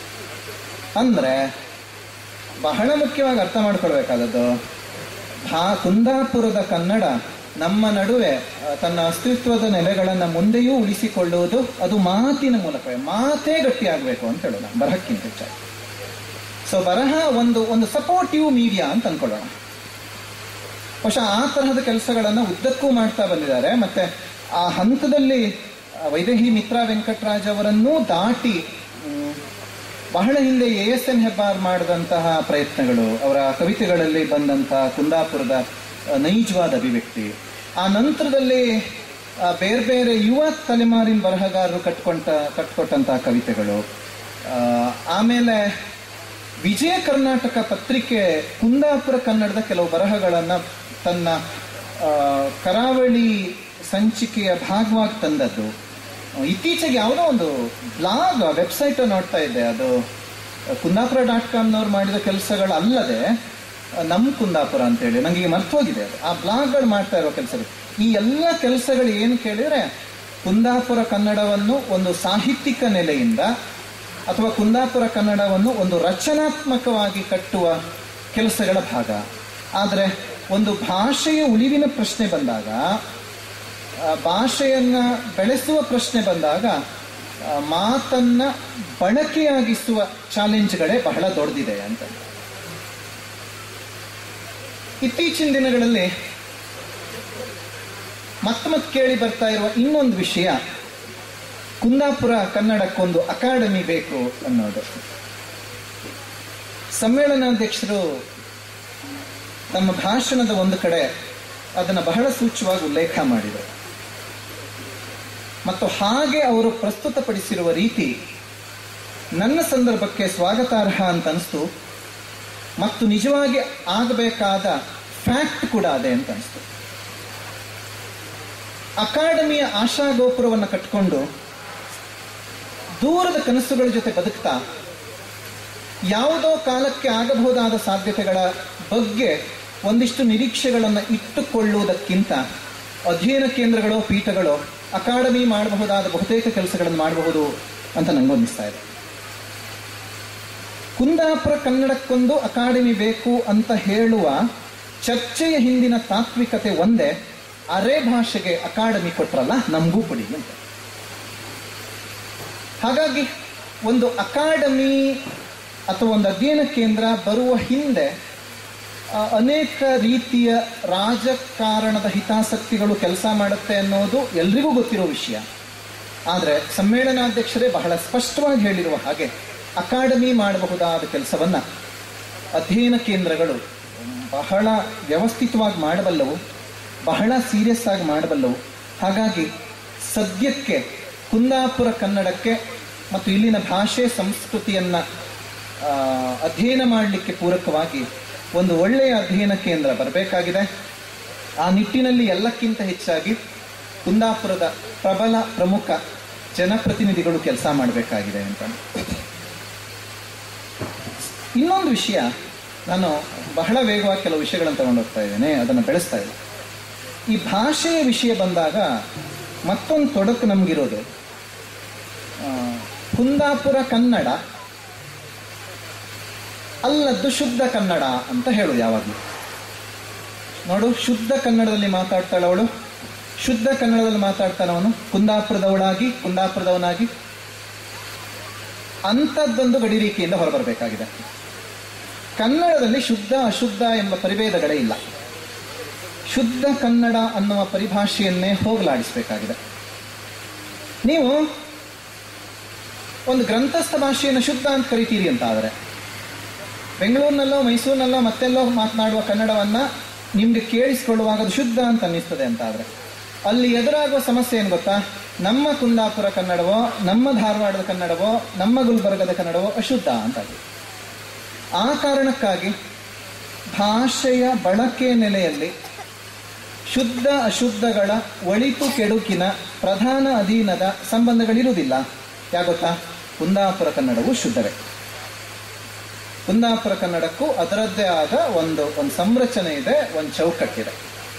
ಅಂದ್ರೆ ಬಹಳ ಮುಖ್ಯವಾಗಿ ಅರ್ಥ ಮಾಡ್ಕೊಳ್ಬೇಕಾದದ್ದು ಭಾ ಕುಂದಾಪುರದ ಕನ್ನಡ ನಮ್ಮ ನಡುವೆ ಆ, ತನ್ನ ಅಸ್ತಿತ್ವದ ನೆಲೆಗಳನ್ನ ಮುಂದೆಯೂ ಉಳಿಸಿಕೊಳ್ಳುವುದು ಅದು ಮಾತಿನ ಮೂಲಕವೇ ಮಾತೇ ಗಟ್ಟಿಯಾಗಬೇಕು ಅಂತ ಹೇಳೋಣ ಬರಹಕ್ಕಿಂತ ಹೆಚ್ಚಾಗಿ ಸೊ ಬರಹ ಒಂದು ಒಂದು ಸಪೋರ್ಟಿವ್ ಮೀಡಿಯಾ ಅಂತ ಅನ್ಕೊಳ್ಳೋಣ ಬಹುಶಃ ಆ ತರಹದ ಕೆಲಸಗಳನ್ನ ಉದ್ದಕ್ಕೂ ಮಾಡ್ತಾ ಬಂದಿದ್ದಾರೆ ಮತ್ತೆ ಆ ಹಂತದಲ್ಲಿ ಆ, ವೈದೇಹಿ ಮಿತ್ರ ವೆಂಕಟರಾಜ್ ಅವರನ್ನೂ ದಾಟಿ ಮ್, ಬಹಳ ಹಿಂದೆ ಎ ಎಸ್ ಎನ್ ಹೆಬ್ಬಾರ್ ಮಾಡಿದಂತಹ ಪ್ರಯತ್ನಗಳು ಅವರ ಕವಿತೆಗಳಲ್ಲಿ ಬಂದಂತಹ ಕುಂದಾಪುರದ ಆ, ನೈಜವಾದ ಅಭಿವ್ಯಕ್ತಿ ಆ ನಂತರದಲ್ಲಿ ಆ, ಬೇರೆ ಬೇರೆ ಯುವ ತಲೆಮಾರಿನ ಬರಹಗಾರರು ಕಟ್ಕೊಂಡ ಕಟ್ಕೊಟ್ಟಂತಹ ಕವಿತೆಗಳು ಆ, ಆಮೇಲೆ ವಿಜಯ ಕರ್ನಾಟಕ ಪತ್ರಿಕೆ ಕುಂದಾಪುರ ಕನ್ನಡದ ಕೆಲವು ಬರಹಗಳನ್ನ ತನ್ನ ಆ, ಕರಾವಳಿ ಸಂಚಿಕೆಯ ಭಾಗವಾಗಿ ತಂದದ್ದು ಇತ್ತೀಚೆಗೆ ಯಾವುದೋ ಒಂದು ಬ್ಲಾಗ್ ವೆಬ್ಸೈಟ್ ನೋಡ್ತಾ ಇದ್ದೆ ಅದು ಕುಂದಾಪುರ ಡಾಟ್ ಕಾಮ್ನವ್ರು ಮಾಡಿದ ಕೆಲಸಗಳು ಅಲ್ಲದೆ ನಮ್ ಕುಂದಾಪುರ ಅಂತೇಳಿ ನಂಗೆ ಈಗ ಮರ್ತೋಗಿದೆ ಅದು ಆ ಬ್ಲಾಗ್ಗಳು ಮಾಡ್ತಾ ಇರೋ ಕೆಲಸಗಳು ಈ ಎಲ್ಲ ಕೆಲಸಗಳು ಏನು ಕೇಳಿದ್ರೆ ಕುಂದಾಪುರ ಕನ್ನಡವನ್ನು ಒಂದು ಸಾಹಿತ್ಯಿಕ ನೆಲೆಯಿಂದ ಅಥವಾ ಕುಂದಾಪುರ ಕನ್ನಡವನ್ನು ಒಂದು ರಚನಾತ್ಮಕವಾಗಿ ಕಟ್ಟುವ ಕೆಲಸಗಳ ಭಾಗ ಆದರೆ ಒಂದು ಭಾಷೆಯ ಉಳಿವಿನ ಪ್ರಶ್ನೆ ಬಂದಾಗ ಆ, ಭಾಷೆಯನ್ನ ಬೆಳೆಸುವ ಪ್ರಶ್ನೆ ಬಂದಾಗ ಆ, ಮಾತನ್ನ ಬಳಕೆಯಾಗಿಸುವ ಚಾಲೆಂಜ್ಗಳೇ ಬಹಳ ದೊಡ್ಡದಿದೆ ಅಂತ ಇತ್ತೀಚಿನ ದಿನಗಳಲ್ಲಿ ಮತ್ತೆ ಮತ್ತೆ ಕೇಳಿ ಬರ್ತಾ ಇರುವ ಇನ್ನೊಂದು ವಿಷಯ ಕುಂದಾಪುರ ಕನ್ನಡಕ್ಕೊಂದು ಅಕಾಡೆಮಿ ಬೇಕು ಅನ್ನೋದು ಸಮ್ಮೇಳನಾಧ್ಯಕ್ಷರು ತಮ್ಮ ಭಾಷಣದ ಒಂದು ಕಡೆ ಅದನ್ನು ಬಹಳ ಸೂಚ್ಯವಾಗಿ ಉಲ್ಲೇಖ ಮಾಡಿದರು ಮತ್ತು ಹಾಗೆ ಅವರು ಪ್ರಸ್ತುತಪಡಿಸಿರುವ ರೀತಿ ನನ್ನ ಸಂದರ್ಭಕ್ಕೆ ಸ್ವಾಗತಾರ್ಹ ಅಂತ ಅನಿಸ್ತು ಮತ್ತು ನಿಜವಾಗಿ ಆಗಬೇಕಾದ ಫ್ಯಾಕ್ಟ್ ಕೂಡ ಅದೇ ಅಂತ ಅನಿಸ್ತು ಅಕಾಡೆಮಿಯ ಆಶಾಗೋಪುರವನ್ನು ಕಟ್ಕೊಂಡು ದೂರದ ಕನಸುಗಳ ಜೊತೆ ಬದುಕ್ತಾ ಯಾವುದೋ ಕಾಲಕ್ಕೆ ಆಗಬಹುದಾದ ಸಾಧ್ಯತೆಗಳ ಬಗ್ಗೆ ಒಂದಿಷ್ಟು ನಿರೀಕ್ಷೆಗಳನ್ನು ಇಟ್ಟುಕೊಳ್ಳುವುದಕ್ಕಿಂತ ಅಧ್ಯಯನ ಕೇಂದ್ರಗಳು ಪೀಠಗಳು ಅಕಾಡೆಮಿ ಮಾಡಬಹುದಾದ ಬಹುತೇಕ ಕೆಲಸಗಳನ್ನು ಮಾಡಬಹುದು ಅಂತ ನಂಗನ್ನಿಸ್ತಾ ಇದೆ ಕುಂದಾಪುರ ಕನ್ನಡಕ್ಕೊಂದು ಅಕಾಡೆಮಿ ಬೇಕು ಅಂತ ಹೇಳುವ ಚರ್ಚೆಯ ಹಿಂದಿನ ತಾತ್ವಿಕತೆ ಒಂದೇ ಅರೆ ಭಾಷೆಗೆ ಅಕಾಡೆಮಿ ಕೊಟ್ರಲ್ಲ ನಮಗೂ ಕೊಡಿ ಅಂತ ಹಾಗಾಗಿ ಒಂದು ಅಕಾಡೆಮಿ ಅಥವಾ ಒಂದು ಅಧ್ಯಯನ ಕೇಂದ್ರ ಬರುವ ಹಿಂದೆ ಆ, ಅನೇಕ ರೀತಿಯ ರಾಜಕಾರಣದ ಹಿತಾಸಕ್ತಿಗಳು ಕೆಲಸ ಮಾಡುತ್ತೆ ಅನ್ನೋದು ಎಲ್ರಿಗೂ ಗೊತ್ತಿರೋ ವಿಷಯ ಆದರೆ ಸಮ್ಮೇಳನಾಧ್ಯಕ್ಷರೇ ಬಹಳ ಸ್ಪಷ್ಟವಾಗಿ ಹೇಳಿರುವ ಹಾಗೆ ಅಕಾಡೆಮಿ ಮಾಡಬಹುದಾದ ಕೆಲಸವನ್ನ ಅಧ್ಯಯನ ಕೇಂದ್ರಗಳು ಬಹಳ ವ್ಯವಸ್ಥಿತವಾಗಿ ಮಾಡಬಲ್ಲವು ಬಹಳ ಸೀರಿಯಸ್ ಆಗಿ ಮಾಡಬಲ್ಲವು ಹಾಗಾಗಿ ಸದ್ಯಕ್ಕೆ ಕುಂದಾಪುರ ಕನ್ನಡಕ್ಕೆ ಮತ್ತು ಇಲ್ಲಿನ ಭಾಷೆ ಸಂಸ್ಕೃತಿಯನ್ನ ಆ, ಅಧ್ಯಯನ ಮಾಡಲಿಕ್ಕೆ ಪೂರಕವಾಗಿ ಒಂದು ಒಳ್ಳೆಯ ಅಧ್ಯಯನ ಕೇಂದ್ರ ಬರಬೇಕಾಗಿದೆ ಆ ನಿಟ್ಟಿನಲ್ಲಿ ಎಲ್ಲಕ್ಕಿಂತ ಹೆಚ್ಚಾಗಿ ಕುಂದಾಪುರದ ಪ್ರಬಲ ಪ್ರಮುಖ ಜನಪ್ರತಿನಿಧಿಗಳು ಕೆಲಸ ಮಾಡಬೇಕಾಗಿದೆ ಅಂತ ಇನ್ನೊಂದು ವಿಷಯ ನಾನು ಬಹಳ ವೇಗವಾಗಿ ಕೆಲವು ವಿಷಯಗಳನ್ನು ತಗೊಂಡು ಹೋಗ್ತಾ ಇದ್ದೇನೆ ಅದನ್ನು ಬೆಳೆಸ್ತಾ ಇದ್ದೇನೆ ಈ ಭಾಷೆಯ ವಿಷಯ ಬಂದಾಗ ಮತ್ತೊಂದು ತೊಡಕು ನಮಗಿರೋದು ಆ, ಕುಂದಾಪುರ ಕನ್ನಡ ಅಲ್ಲದ್ದು ಶುದ್ಧ ಕನ್ನಡ ಅಂತ ಹೇಳೋದು ಯಾವಾಗಲೂ ನೋಡು ಶುದ್ಧ ಕನ್ನಡದಲ್ಲಿ ಮಾತಾಡ್ತಾಳೆ ಅವಳು ಶುದ್ಧ ಕನ್ನಡದಲ್ಲಿ ಮಾತಾಡ್ತಾನವನು ಕುಂದಾಪುರದವಳಾಗಿ ಕುಂದಾಪುರದವನಾಗಿ ಅಂಥದ್ದೊಂದು ಗಡಿರೇಖೆಯಿಂದ ಹೊರಬರಬೇಕಾಗಿದೆ ಕನ್ನಡದಲ್ಲಿ ಶುದ್ಧ ಅಶುದ್ಧ ಎಂಬ ಪರಿಭೇದಗಳೇ ಇಲ್ಲ ಶುದ್ಧ ಕನ್ನಡ ಅನ್ನುವ ಪರಿಭಾಷೆಯನ್ನೇ ಹೋಗಲಾಡಿಸಬೇಕಾಗಿದೆ ನೀವು ಒಂದು ಗ್ರಂಥಸ್ಥ ಭಾಷೆಯನ್ನು ಶುದ್ಧ ಅಂತ ಕರಿತೀರಿ ಅಂತ ಆದರೆ ಬೆಂಗಳೂರಿನಲ್ಲೋ ಮೈಸೂರಿನಲ್ಲೋ ಮತ್ತೆಲ್ಲೋ ಮಾತನಾಡುವ ಕನ್ನಡವನ್ನ ನಿಮ್ಗೆ ಕೇಳಿಸಿಕೊಳ್ಳುವಾಗ ಅದು ಶುದ್ಧ ಅಂತ ಅನ್ನಿಸ್ತದೆ ಅಂತ ಆದ್ರೆ ಅಲ್ಲಿ ಎದುರಾಗುವ ಸಮಸ್ಯೆ ಏನು ಗೊತ್ತಾ ನಮ್ಮ ಕುಂದಾಪುರ ಕನ್ನಡವೋ ನಮ್ಮ ಧಾರವಾಡದ ಕನ್ನಡವೋ ನಮ್ಮ ಗುಲ್ಬರ್ಗದ ಕನ್ನಡವೋ ಅಶುದ್ಧ ಅಂತಾಗಿ ಆ ಕಾರಣಕ್ಕಾಗಿ ಭಾಷೆಯ ಬಳಕೆ ನೆಲೆಯಲ್ಲಿ ಶುದ್ಧ ಅಶುದ್ಧಗಳ ಒಳಿತು ಕೆಡುಕಿನ ಪ್ರಧಾನ ಅಧೀನದ ಸಂಬಂಧಗಳಿರುವುದಿಲ್ಲ ಯಾಗೊತ್ತಾ ಕುಂದಾಪುರ ಕನ್ನಡವು ಶುದ್ಧವೇ ಕುಂದಾಪುರ ಕನ್ನಡಕ್ಕೂ ಅದರದ್ದೇ ಆದ ಒಂದು ಒಂದು ಸಂರಚನೆ ಇದೆ ಒಂದು ಚೌಕಟ್ಟಿದೆ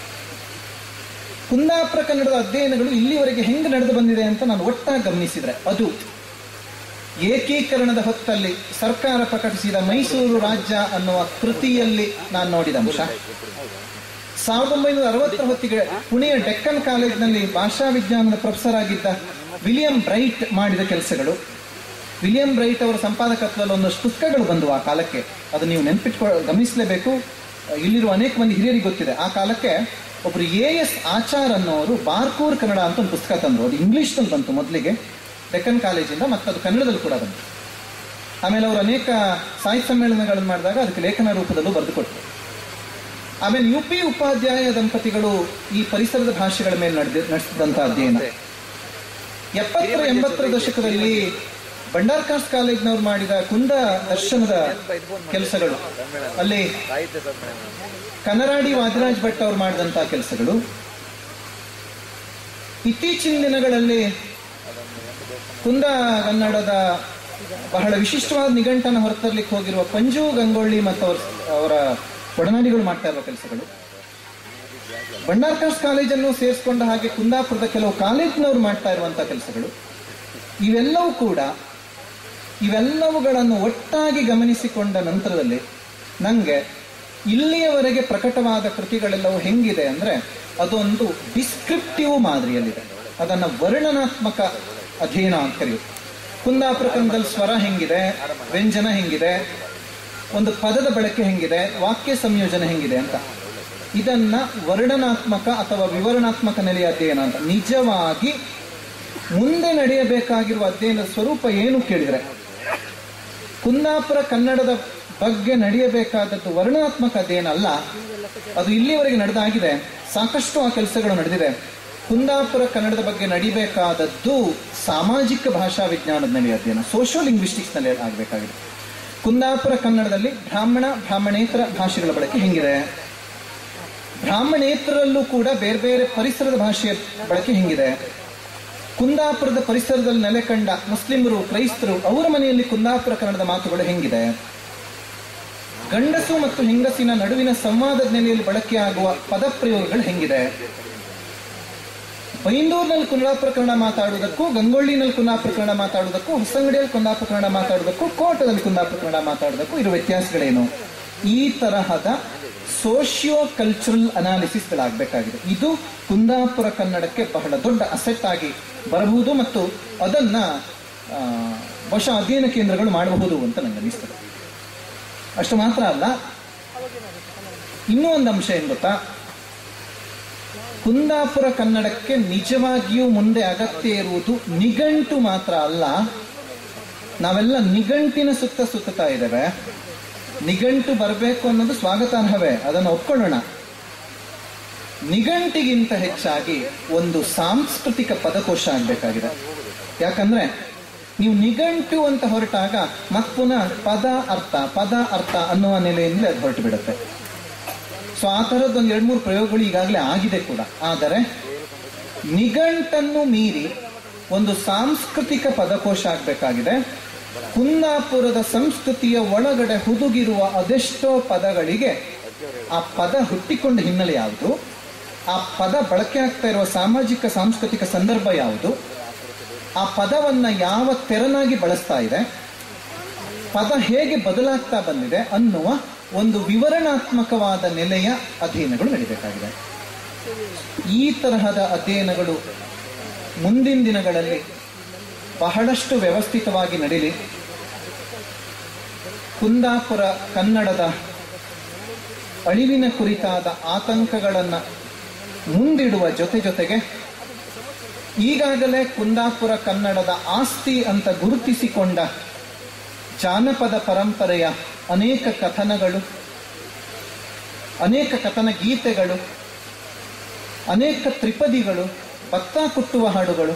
ಕುಂದಾಪುರ ಕನ್ನಡದ ಅಧ್ಯಯನಗಳು ಇಲ್ಲಿವರೆಗೆ ಹೆಂಗೆ ನಡೆದು ಬಂದಿದೆ ಅಂತ ನಾನು ಒಟ್ಟಾಗಿ ಗಮನಿಸಿದ್ರೆ ಅದು ಏಕೀಕರಣದ ಹೊತ್ತಲ್ಲಿ ಸರ್ಕಾರ ಪ್ರಕಟಿಸಿದ ಮೈಸೂರು ರಾಜ್ಯ ಅನ್ನುವ ಕೃತಿಯಲ್ಲಿ ನಾನು ನೋಡಿದ ಅಂಶ ಸಾವಿರದ ಒಂಬೈನೂರ ಅರವತ್ತರ ಹೊತ್ತಿಗೆ ಪುಣೆಯ ಡೆಕ್ಕನ್ ಕಾಲೇಜಿನಲ್ಲಿ ಭಾಷಾ ವಿಜ್ಞಾನದ ಪ್ರೊಫೆಸರ್ ಆಗಿದ್ದ ವಿಲಿಯಂ ಬ್ರೈಟ್ ಮಾಡಿದ ಕೆಲಸಗಳು ವಿಲಿಯಂ ಬ್ರೈಟ್ ಅವರ ಸಂಪಾದಕತ್ವದಲ್ಲಿ ಒಂದಷ್ಟು ಪುಸ್ತಕಗಳು ಬಂದವು ಆ ಕಾಲಕ್ಕೆ ಅದು ನೀವು ನೆನ್ಪಿಟ್ಕೊ ಗಮನಿಸಲೇಬೇಕು ಇಲ್ಲಿರುವ ಅನೇಕ ಮಂದಿ ಹಿರಿಯರಿಗೆ ಗೊತ್ತಿದೆ ಆ ಕಾಲಕ್ಕೆ ಒಬ್ರು ಎ ಎಸ್ ಆಚಾರ್ ಅನ್ನೋರು ಬಾರ್ಕೂರ್ ಕನ್ನಡ ಅಂತ ಒಂದು ಪುಸ್ತಕ ತಂದರು ಅದು ಇಂಗ್ಲಿಷ್ನಲ್ಲಿ ಬಂತು ಮೊದಲಿಗೆ ಡೆಕ್ಕನ್ ಕಾಲೇಜಿಂದ ಮತ್ತು ಅದು ಕನ್ನಡದಲ್ಲಿ ಕೂಡ ಬಂತು ಆಮೇಲೆ ಅವರು ಅನೇಕ ಸಾಹಿತ್ಯ ಸಮ್ಮೇಳನಗಳನ್ನು ಮಾಡಿದಾಗ ಅದಕ್ಕೆ ಲೇಖನ ರೂಪದಲ್ಲೂ ಬರೆದುಕೊಟ್ರು ಆಮೇಲೆ ಯು ಪಿ ಉಪಾಧ್ಯಾಯ ದಂಪತಿಗಳು ಈ ಪರಿಸರದ ಭಾಷೆಗಳ ಮೇಲೆ ನಡೆದ ನಡೆಸಿದಂಥ ಅಧ್ಯಯನ ಎಪ್ಪತ್ತರ ಎಂಬತ್ತರ ದಶಕದಲ್ಲಿ ಬಂಡಾರ್ಕಾಸ್ ಕಾಲೇಜ್ನವ್ರು ಮಾಡಿದ ಕುಂದ ದರ್ಶನದ ಕೆಲಸಗಳು ಅಲ್ಲಿ ಕನ್ನರಾಡಿ ವಾದಿರಾಜ್ ಭಟ್ ಅವ್ರು ಮಾಡಿದಂಥ ಕೆಲಸಗಳು ಇತ್ತೀಚಿನ ದಿನಗಳಲ್ಲಿ ಕುಂದ ಕನ್ನಡದ ಬಹಳ ವಿಶಿಷ್ಟವಾದ ನಿಘಂಟನ ಹೊರತರ್ಲಿಕ್ಕೆ ಹೋಗಿರುವ ಪಂಜು ಗಂಗೊಳ್ಳಿ ಮತ್ತು ಅವರ ಅವರ ಒಡನಾಡಿಗಳು ಮಾಡ್ತಾ ಇರುವ ಕೆಲಸಗಳು ಬಂಡಾರ್ಕಾಸ್ ಕಾಲೇಜನ್ನು ಸೇರಿಸಿಕೊಂಡ ಹಾಗೆ ಕುಂದಾಪುರದ ಕೆಲವು ಕಾಲೇಜಿನವರು ಮಾಡ್ತಾ ಇರುವಂತಹ ಕೆಲಸಗಳು ಇವೆಲ್ಲವೂ ಕೂಡ ಇವೆಲ್ಲವುಗಳನ್ನು ಒಟ್ಟಾಗಿ ಗಮನಿಸಿಕೊಂಡ ನಂತರದಲ್ಲಿ ನನಗೆ ಇಲ್ಲಿಯವರೆಗೆ ಪ್ರಕಟವಾದ ಕೃತಿಗಳೆಲ್ಲವೂ ಹೆಂಗಿದೆ ಅಂದ್ರೆ ಅದೊಂದು ಡಿಸ್ಕ್ರಿಪ್ಟಿವ್ ಮಾದರಿಯಲ್ಲಿದೆ ಅದನ್ನು ವರ್ಣನಾತ್ಮಕ ಅಧ್ಯಯನ ಅಂತ ಕರೆಯುತ್ತೆ ಕುಂದಾಪುರ ಕನ್ನಡದಲ್ಲಿ ಸ್ವರ ಹೆಂಗಿದೆ ವ್ಯಂಜನ ಹೆಂಗಿದೆ ಒಂದು ಪದದ ಬಳಕೆ ಹೆಂಗಿದೆ ವಾಕ್ಯ ಸಂಯೋಜನೆ ಹೆಂಗಿದೆ ಅಂತ ಇದನ್ನ ವರ್ಣನಾತ್ಮಕ ಅಥವಾ ವಿವರಣಾತ್ಮಕ ನೆಲೆಯ ಅಧ್ಯಯನ ಅಂತ ನಿಜವಾಗಿ ಮುಂದೆ ನಡೆಯಬೇಕಾಗಿರುವ ಅಧ್ಯಯನದ ಸ್ವರೂಪ ಏನು ಕೇಳಿದ್ರೆ ಕುಂದಾಪುರ ಕನ್ನಡದ ಬಗ್ಗೆ ನಡೆಯಬೇಕಾದದ್ದು ವರ್ಣನಾತ್ಮಕ ಅಧ್ಯಯನ ಅಲ್ಲ ಅದು ಇಲ್ಲಿವರೆಗೆ ನಡೆದಾಗಿದೆ ಸಾಕಷ್ಟು ಆ ಕೆಲಸಗಳು ನಡೆದಿದೆ ಕುಂದಾಪುರ ಕನ್ನಡದ ಬಗ್ಗೆ ನಡಿಬೇಕಾದದ್ದು ಸಾಮಾಜಿಕ ಭಾಷಾ ವಿಜ್ಞಾನದ ನೆಲೆಯ ಅಧ್ಯಯನ ಸೋಷಿಯೋ ಲಿಂಗ್ವಿಸ್ಟಿಕ್ಸ್ ನಲ್ಲಿ ಆಗಬೇಕಾಗಿದೆ ಕುಂದಾಪುರ ಕನ್ನಡದಲ್ಲಿ ಬ್ರಾಹ್ಮಣ ಬ್ರಾಹ್ಮಣೇತರ ಭಾಷೆಗಳ ಬಳಕೆ ಹೆಂಗಿದೆ ಬ್ರಾಹ್ಮಣೇತರಲ್ಲೂ ಕೂಡ ಬೇರೆ ಬೇರೆ ಪರಿಸರದ ಭಾಷೆಯ ಬಳಕೆ ಹೆಂಗಿದೆ ಕುಂದಾಪುರದ ಪರಿಸರದಲ್ಲಿ ನೆಲೆ ಕಂಡ ಮುಸ್ಲಿಮರು ಕ್ರೈಸ್ತರು ಅವರ ಮನೆಯಲ್ಲಿ ಕುಂದಾಪುರ ಕನ್ನಡದ ಮಾತುಗಳು ಹೆಂಗಿದೆ ಗಂಡಸು ಮತ್ತು ಹೆಂಗಸಿನ ನಡುವಿನ ಸಂವಾದದ ನೆಲೆಯಲ್ಲಿ ಬಳಕೆಯಾಗುವ ಪದಪ್ರಯೋಗಗಳು ಹೆಂಗಿದೆ ಬೈಂದೂರಿನಲ್ಲಿ ಕುಂದಾಪುರ ಕನ್ನಡ ಮಾತಾಡುವುದಕ್ಕೂ ಗಂಗೊಳ್ಳಿನಲ್ಲಿ ಕುಂದಾಪುರ ಕನ್ನಡ ಮಾತಾಡುವುದಕ್ಕೂ ಹೊಸಂಗಡಿಯಲ್ಲಿ ಕುಂದಾಪುರ ಕನ್ನಡ ಮಾತಾಡುವುದಕ್ಕೂ ಕೋಟದಲ್ಲಿ ಕುಂದಾಪುರ ಕನ್ನಡ ಮಾತಾಡುವುದಕ್ಕೂ ಇರುವ ವ್ಯತ್ಯಾಸಗಳೇನು ಈ ತರಹದ ಸೋಷಿಯೋ ಕಲ್ಚರಲ್ ಅನಾಲಿಸಿಸ್ಗಳಾಗಬೇಕಾಗಿದೆ ಇದು ಕುಂದಾಪುರ ಕನ್ನಡಕ್ಕೆ ಬಹಳ ದೊಡ್ಡ ಅಸೆಟ್ ಆಗಿ ಬರಬಹುದು ಮತ್ತು ಅದನ್ನ ಆ, ಬಹುಶಃ ಅಧ್ಯಯನ ಕೇಂದ್ರಗಳು ಮಾಡಬಹುದು ಅಂತ ನನಗೆ ಅನಿಸ್ತದೆ ಅಷ್ಟು ಮಾತ್ರ ಅಲ್ಲ ಇನ್ನೂ ಒಂದು ಅಂಶ ಏನ್ ಗೊತ್ತಾ ಕುಂದಾಪುರ ಕನ್ನಡಕ್ಕೆ ನಿಜವಾಗಿಯೂ ಮುಂದೆ ಅಗತ್ಯ ಇರುವುದು ನಿಘಂಟು ಮಾತ್ರ ಅಲ್ಲ ನಾವೆಲ್ಲ ನಿಘಂಟಿನ ಸುತ್ತ ಸುತ್ತಾ ಇದ್ದೇವೆ ನಿಘಂಟು ಬರಬೇಕು ಅನ್ನೋದು ಸ್ವಾಗತಾರ್ಹವೇ ಅದನ್ನು ಒಪ್ಕೊಳ್ಳೋಣ ನಿಘಂಟಿಗಿಂತ ಹೆಚ್ಚಾಗಿ ಒಂದು ಸಾಂಸ್ಕೃತಿಕ ಪದಕೋಶ ಆಗಬೇಕಾಗಿದೆ ಯಾಕಂದ್ರೆ ನೀವು ನಿಘಂಟು ಅಂತ ಹೊರಟಾಗ ಮತ್ ಪುನಃ ಪದ ಅರ್ಥ ಪದ ಅರ್ಥ ಅನ್ನುವ ನೆಲೆಯಿಂದಲೇ ಅದು ಹೊರಟು ಬಿಡುತ್ತೆ ಸೊ ಆ ಥರದ್ದು ಒಂದು ಎರಡು ಮೂರು ಪ್ರಯೋಗಗಳು ಈಗಾಗಲೇ ಆಗಿದೆ ಕೂಡ ಆದರೆ ನಿಘಂಟನ್ನು ಮೀರಿ ಒಂದು ಸಾಂಸ್ಕೃತಿಕ ಪದಕೋಶ ಆಗಬೇಕಾಗಿದೆ ಕುಂದಾಪುರದ ಸಂಸ್ಕೃತಿಯ ಒಳಗಡೆ ಹುದುಗಿರುವ ಅದೆಷ್ಟೋ ಪದಗಳಿಗೆ ಆ ಪದ ಹುಟ್ಟಿಕೊಂಡ ಹಿನ್ನೆಲೆ ಯಾವುದು ಆ ಪದ ಬಳಕೆ ಆಗ್ತಾ ಇರುವ ಸಾಮಾಜಿಕ ಸಾಂಸ್ಕೃತಿಕ ಸಂದರ್ಭ ಯಾವುದು ಆ ಪದವನ್ನ ಯಾವ ತೆರನಾಗಿ ಬಳಸ್ತಾ ಇದೆ ಪದ ಹೇಗೆ ಬದಲಾಗ್ತಾ ಬಂದಿದೆ ಅನ್ನುವ ಒಂದು ವಿವರಣಾತ್ಮಕವಾದ ನೆಲೆಯ ಅಧ್ಯಯನಗಳು ನಡೀಬೇಕಾಗಿದೆ ಈ ತರಹದ ಅಧ್ಯಯನಗಳು ಮುಂದಿನ ದಿನಗಳಲ್ಲಿ ಬಹಳಷ್ಟು ವ್ಯವಸ್ಥಿತವಾಗಿ ನಡೀಲಿ ಕುಂದಾಪುರ ಕನ್ನಡದ ಅಳಿವಿನ ಕುರಿತಾದ ಆತಂಕಗಳನ್ನು ಮುಂದಿಡುವ ಜೊತೆ ಜೊತೆಗೆ ಈಗಾಗಲೇ ಕುಂದಾಪುರ ಕನ್ನಡದ ಆಸ್ತಿ ಅಂತ ಗುರುತಿಸಿಕೊಂಡ ಜಾನಪದ ಪರಂಪರೆಯ ಅನೇಕ ಕಥನಗಳು ಅನೇಕ ಕಥನ ಗೀತೆಗಳು ಅನೇಕ ತ್ರಿಪದಿಗಳು ಭತ್ತ ಕುಟ್ಟುವ ಹಾಡುಗಳು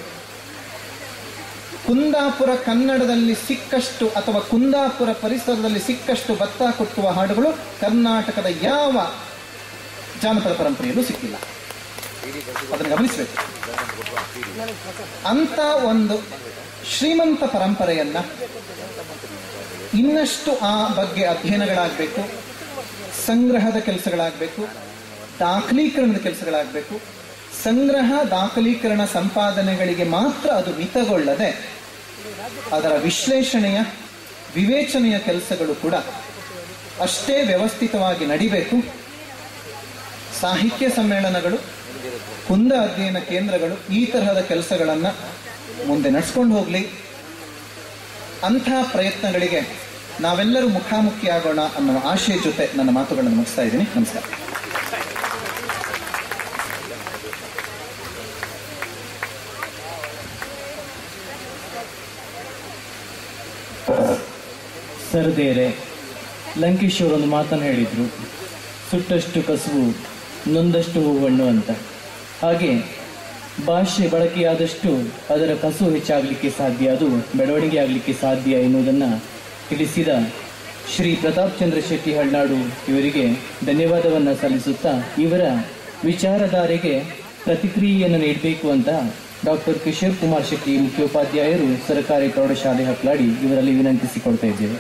ಕುಂದಾಪುರ ಕನ್ನಡದಲ್ಲಿ ಸಿಕ್ಕಷ್ಟು ಅಥವಾ ಕುಂದಾಪುರ ಪರಿಸರದಲ್ಲಿ ಸಿಕ್ಕಷ್ಟು ಭತ್ತ ಕುಟ್ಟುವ ಹಾಡುಗಳು ಕರ್ನಾಟಕದ ಯಾವ ಜಾನಪದ ಪರಂಪರೆಯಲ್ಲೂ ಸಿಕ್ಕಿಲ್ಲ ಅದನ್ನು ಗಮನಿಸಬೇಕು ಅಂತ ಒಂದು ಶ್ರೀಮಂತ ಪರಂಪರೆಯನ್ನ ಇನ್ನಷ್ಟು ಆ ಬಗ್ಗೆ ಅಧ್ಯಯನಗಳಾಗಬೇಕು ಸಂಗ್ರಹದ ಕೆಲಸಗಳಾಗಬೇಕು ದಾಖಲೀಕರಣದ ಕೆಲಸಗಳಾಗಬೇಕು ಸಂಗ್ರಹ ದಾಖಲೀಕರಣ ಸಂಪಾದನೆಗಳಿಗೆ ಮಾತ್ರ ಅದು ಮಿತಗೊಳ್ಳದೆ ಅದರ ವಿಶ್ಲೇಷಣೆಯ ವಿವೇಚನೆಯ ಕೆಲಸಗಳು ಕೂಡ ಅಷ್ಟೇ ವ್ಯವಸ್ಥಿತವಾಗಿ ನಡಿಬೇಕು ಸಾಹಿತ್ಯ ಸಮ್ಮೇಳನಗಳು ಕುಂದ ಅಧ್ಯಯನ ಕೇಂದ್ರಗಳು ಈ ತರಹದ ಕೆಲಸಗಳನ್ನು ಮುಂದೆ ನಡೆಸ್ಕೊಂಡು ಹೋಗಲಿ ಅಂಥ ಪ್ರಯತ್ನಗಳಿಗೆ ನಾವೆಲ್ಲರೂ ಮುಖಾಮುಖಿ ಆಗೋಣ ಅನ್ನೋ ಆಶಯ ಜೊತೆ ನನ್ನ ಮಾತುಗಳನ್ನು ಮುಗಿಸ್ತಾ ಇದ್ದೀನಿ ನಮಸ್ಕಾರ ಸರದೇರೆ ಲಂಕೇಶ್ವರ್ ಒಂದು ಮಾತನ್ನು ಹೇಳಿದ್ರು ಸುಟ್ಟಷ್ಟು ಕಸುವು ನೊಂದಷ್ಟು ಹೂವಣ್ಣು ಅಂತ ಹಾಗೆ ಭಾಷೆ ಬಳಕೆಯಾದಷ್ಟು ಅದರ ಕಸು ಹೆಚ್ಚಾಗಲಿಕ್ಕೆ ಸಾಧ್ಯ ಅದು ಬೆಳವಣಿಗೆ ಆಗಲಿಕ್ಕೆ ಸಾಧ್ಯ ಎನ್ನುವುದನ್ನು ತಿಳಿಸಿದ ಶ್ರೀ ಪ್ರತಾಪ್ ಚಂದ್ರ ಶೆಟ್ಟಿ ಹಳ್ನಾಡು ಇವರಿಗೆ ಧನ್ಯವಾದವನ್ನು ಸಲ್ಲಿಸುತ್ತಾ ಇವರ ವಿಚಾರಧಾರೆಗೆ ಪ್ರತಿಕ್ರಿಯೆಯನ್ನು ನೀಡಬೇಕು ಅಂತ ಡಾಕ್ಟರ್ ಕಿಶೋರ್ ಕುಮಾರ್ ಶೆಟ್ಟಿ ಮುಖ್ಯೋಪಾಧ್ಯಾಯರು ಸರ್ಕಾರಿ ಪ್ರೌಢಶಾಲೆ ಹಕ್ಲಾಡಿ ಇವರಲ್ಲಿ ವಿನಂತಿಸಿಕೊಳ್ತಾ ಇದ್ದೇವೆ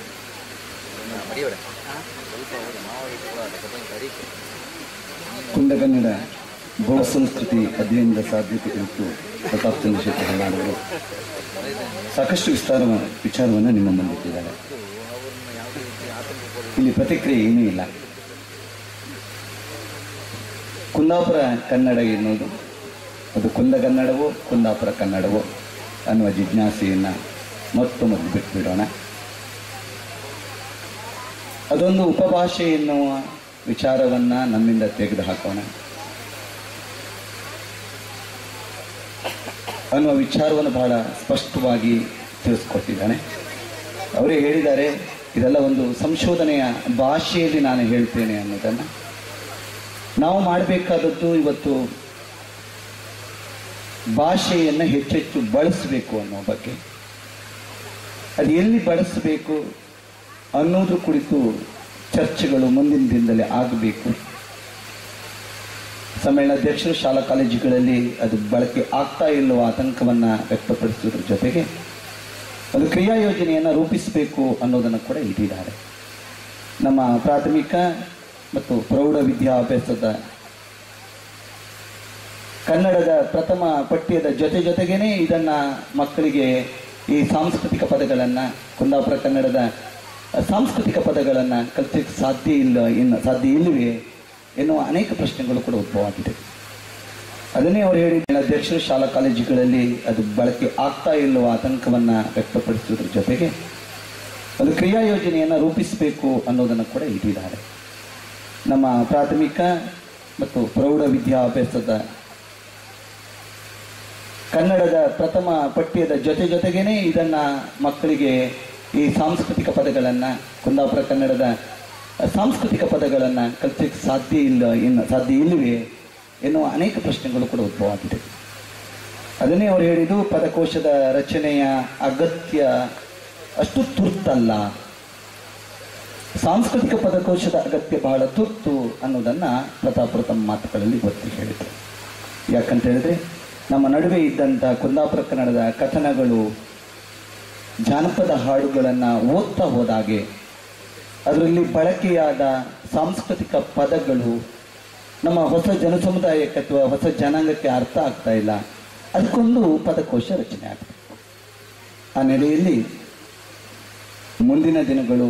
ಕುಂದಗನ್ನಡ ಬಹುಸಂಸ್ಕೃತಿ ಅಧ್ಯಯನದ ಸಾಧ್ಯತೆ ಕುರಿತು ಪ್ರತಾಪ್ ಚಂದ್ರಶೇಖರ್ ಹಳ್ಳಾಡವರು ಸಾಕಷ್ಟು ವಿಸ್ತಾರ ವಿಚಾರವನ್ನು ನಿಮ್ಮ ಮುಂದಿಟ್ಟಿದ್ದಾರೆ ಇಲ್ಲಿ ಪ್ರತಿಕ್ರಿಯೆ ಏನೂ ಇಲ್ಲ ಕುಂದಾಪುರ ಕನ್ನಡ ಎನ್ನುವುದು ಅದು ಕುಂದಗನ್ನಡವೋ ಕುಂದಾಪುರ ಕನ್ನಡವೋ ಅನ್ನುವ ಜಿಜ್ಞಾಸೆಯನ್ನು ಮತ್ತು ಮೊದಲು ಬಿಟ್ಬಿಡೋಣ ಅದೊಂದು ಉಪಭಾಷೆ ಎನ್ನುವ ವಿಚಾರವನ್ನ ನಮ್ಮಿಂದ ತೆಗೆದು ಹಾಕೋಣ ಅನ್ನುವ ವಿಚಾರವನ್ನು ಬಹಳ ಸ್ಪಷ್ಟವಾಗಿ ತಿಳಿಸ್ಕೊಟ್ಟಿದ್ದಾನೆ ಅವರೇ ಹೇಳಿದ್ದಾರೆ ಇದೆಲ್ಲ ಒಂದು ಸಂಶೋಧನೆಯ ಭಾಷೆಯಲ್ಲಿ ನಾನು ಹೇಳ್ತೇನೆ ಅನ್ನೋದನ್ನು ನಾವು ಮಾಡಬೇಕಾದದ್ದು ಇವತ್ತು ಭಾಷೆಯನ್ನು ಹೆಚ್ಚೆಚ್ಚು ಬಳಸಬೇಕು ಅನ್ನೋ ಬಗ್ಗೆ ಅದು ಎಲ್ಲಿ ಬಳಸಬೇಕು ಅನ್ನೋದ್ರ ಕುರಿತು ಚರ್ಚೆಗಳು ಮುಂದಿನ ದಿನದಲ್ಲಿ ಆಗಬೇಕು ಸಮ್ಮೇಳನಾಧ್ಯಕ್ಷರು ಶಾಲಾ ಕಾಲೇಜುಗಳಲ್ಲಿ ಅದು ಬಳಕೆ ಆಗ್ತಾ ಇಲ್ಲವ ಆತಂಕವನ್ನು ವ್ಯಕ್ತಪಡಿಸುವುದ್ರ ಜೊತೆಗೆ ಒಂದು ಕ್ರಿಯಾ ಯೋಜನೆಯನ್ನು ರೂಪಿಸಬೇಕು ಅನ್ನೋದನ್ನು ಕೂಡ ಇಟ್ಟಿದ್ದಾರೆ ನಮ್ಮ ಪ್ರಾಥಮಿಕ ಮತ್ತು ಪ್ರೌಢ ವಿದ್ಯಾಭ್ಯಾಸದ ಕನ್ನಡದ ಪ್ರಥಮ ಪಠ್ಯದ ಜೊತೆ ಜೊತೆಗೇನೆ ಇದನ್ನ ಮಕ್ಕಳಿಗೆ ಈ ಸಾಂಸ್ಕೃತಿಕ ಪದಗಳನ್ನು ಕುಂದಾಪುರ ಕನ್ನಡದ ಸಾಂಸ್ಕೃತಿಕ ಪದಗಳನ್ನು ಕಲಿಸಲಿಕ್ಕೆ ಸಾಧ್ಯ ಇಲ್ಲ ಇನ್ನು ಸಾಧ್ಯ ಇಲ್ಲವೇ ಎನ್ನುವ ಅನೇಕ ಪ್ರಶ್ನೆಗಳು ಕೂಡ ಉದ್ಭವ ಆಗಿದೆ ಅದನ್ನೇ ಅವರು ಹೇಳಿದ ಅಧ್ಯಕ್ಷರು ಶಾಲಾ ಕಾಲೇಜುಗಳಲ್ಲಿ ಅದು ಬಳಕೆ ಆಗ್ತಾ ಇಲ್ಲವ ಆತಂಕವನ್ನು ವ್ಯಕ್ತಪಡಿಸುವುದ್ರ ಜೊತೆಗೆ ಒಂದು ಕ್ರಿಯಾ ಯೋಜನೆಯನ್ನು ರೂಪಿಸಬೇಕು ಅನ್ನೋದನ್ನು ಕೂಡ ಇಟ್ಟಿದ್ದಾರೆ ನಮ್ಮ ಪ್ರಾಥಮಿಕ ಮತ್ತು ಪ್ರೌಢ ವಿದ್ಯಾಭ್ಯಾಸದ ಕನ್ನಡದ ಪ್ರಥಮ ಪಠ್ಯದ ಜೊತೆ ಜೊತೆಗೇನೆ ಇದನ್ನ ಮಕ್ಕಳಿಗೆ ಈ ಸಾಂಸ್ಕೃತಿಕ ಪದಗಳನ್ನು ಕುಂದಾಪುರ ಕನ್ನಡದ ಸಾಂಸ್ಕೃತಿಕ ಪದಗಳನ್ನು ಕಲಿಸಲಿಕ್ಕೆ ಸಾಧ್ಯ ಇಲ್ಲ ಇನ್ನು ಸಾಧ್ಯ ಇಲ್ಲವೇ ಎನ್ನುವ ಅನೇಕ ಪ್ರಶ್ನೆಗಳು ಕೂಡ ಉದ್ಭವ ಆಗಿದೆ ಅದನ್ನೇ ಅವರು ಹೇಳಿದ್ದು ಪದಕೋಶದ ರಚನೆಯ ಅಗತ್ಯ ಅಷ್ಟು ತುರ್ತಲ್ಲ ಸಾಂಸ್ಕೃತಿಕ ಪದಕೋಶದ ಅಗತ್ಯ ಬಹಳ ತುರ್ತು ಅನ್ನೋದನ್ನ ಪ್ರತಾಪರು ತಮ್ಮ ಮಾತುಗಳಲ್ಲಿ ಒತ್ತಿ ಹೇಳಿದರು ಯಾಕಂತ ಹೇಳಿದ್ರೆ ನಮ್ಮ ನಡುವೆ ಇದ್ದಂಥ ಕುಂದಾಪುರ ಕನ್ನಡದ ಕಥನಗಳು ಜಾನಪದ ಹಾಡುಗಳನ್ನು ಓದ್ತಾ ಹೋದಾಗೆ ಅದರಲ್ಲಿ ಬಳಕೆಯಾದ ಸಾಂಸ್ಕೃತಿಕ ಪದಗಳು ನಮ್ಮ ಹೊಸ ಜನಸಮುದಾಯಕ್ಕೆ ಅಥವಾ ಹೊಸ ಜನಾಂಗಕ್ಕೆ ಅರ್ಥ ಆಗ್ತಾ ಇಲ್ಲ ಅದಕ್ಕೊಂದು ಪದಕೋಶ ರಚನೆ ಆಗಬೇಕು ಆ ನೆಲೆಯಲ್ಲಿ ಮುಂದಿನ ದಿನಗಳು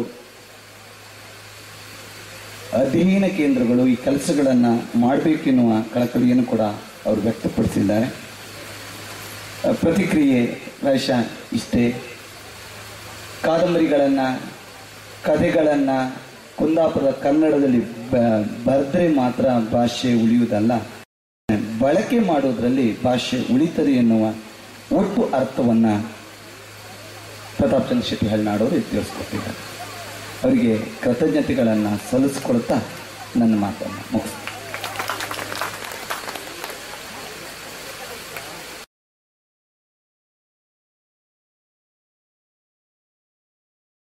ಅಧ್ಯಯನ ಕೇಂದ್ರಗಳು ಈ ಕೆಲಸಗಳನ್ನು ಮಾಡಬೇಕೆನ್ನುವ ಕಳಕಳಿಯನ್ನು ಕೂಡ ಅವರು ವ್ಯಕ್ತಪಡಿಸಿದ್ದಾರೆ ಅ, ಪ್ರತಿಕ್ರಿಯೆ ಪ್ರಾಯಶಃ ಇಷ್ಟೇ ಕಾದಂಬರಿಗಳನ್ನು ಕಥೆಗಳನ್ನು ಕುಂದಾಪುರದ ಕನ್ನಡದಲ್ಲಿ ಬ- ಬರೆದ್ರೆ ಮಾತ್ರ ಭಾಷೆ ಉಳಿಯುವುದಲ್ಲ ಬಳಕೆ ಮಾಡೋದ್ರಲ್ಲಿ ಭಾಷೆ ಉಳಿತದೆ ಎನ್ನುವ ಒಟ್ಟು ಅರ್ಥವನ್ನು ಪ್ರತಾಪ್ ಚಂದ್ರ ಶೆಟ್ಟಿ ಹಳ್ನಾಡವರು ತಿಳಿಸ್ಕೊಟ್ಟಿದ್ದಾರೆ ಅವರಿಗೆ ಕೃತಜ್ಞತೆಗಳನ್ನು ಸಲ್ಲಿಸ್ಕೊಳ್ತಾ ನನ್ನ ಮಾತನ್ನು ಮುಗಿಸ್ತೀನಿ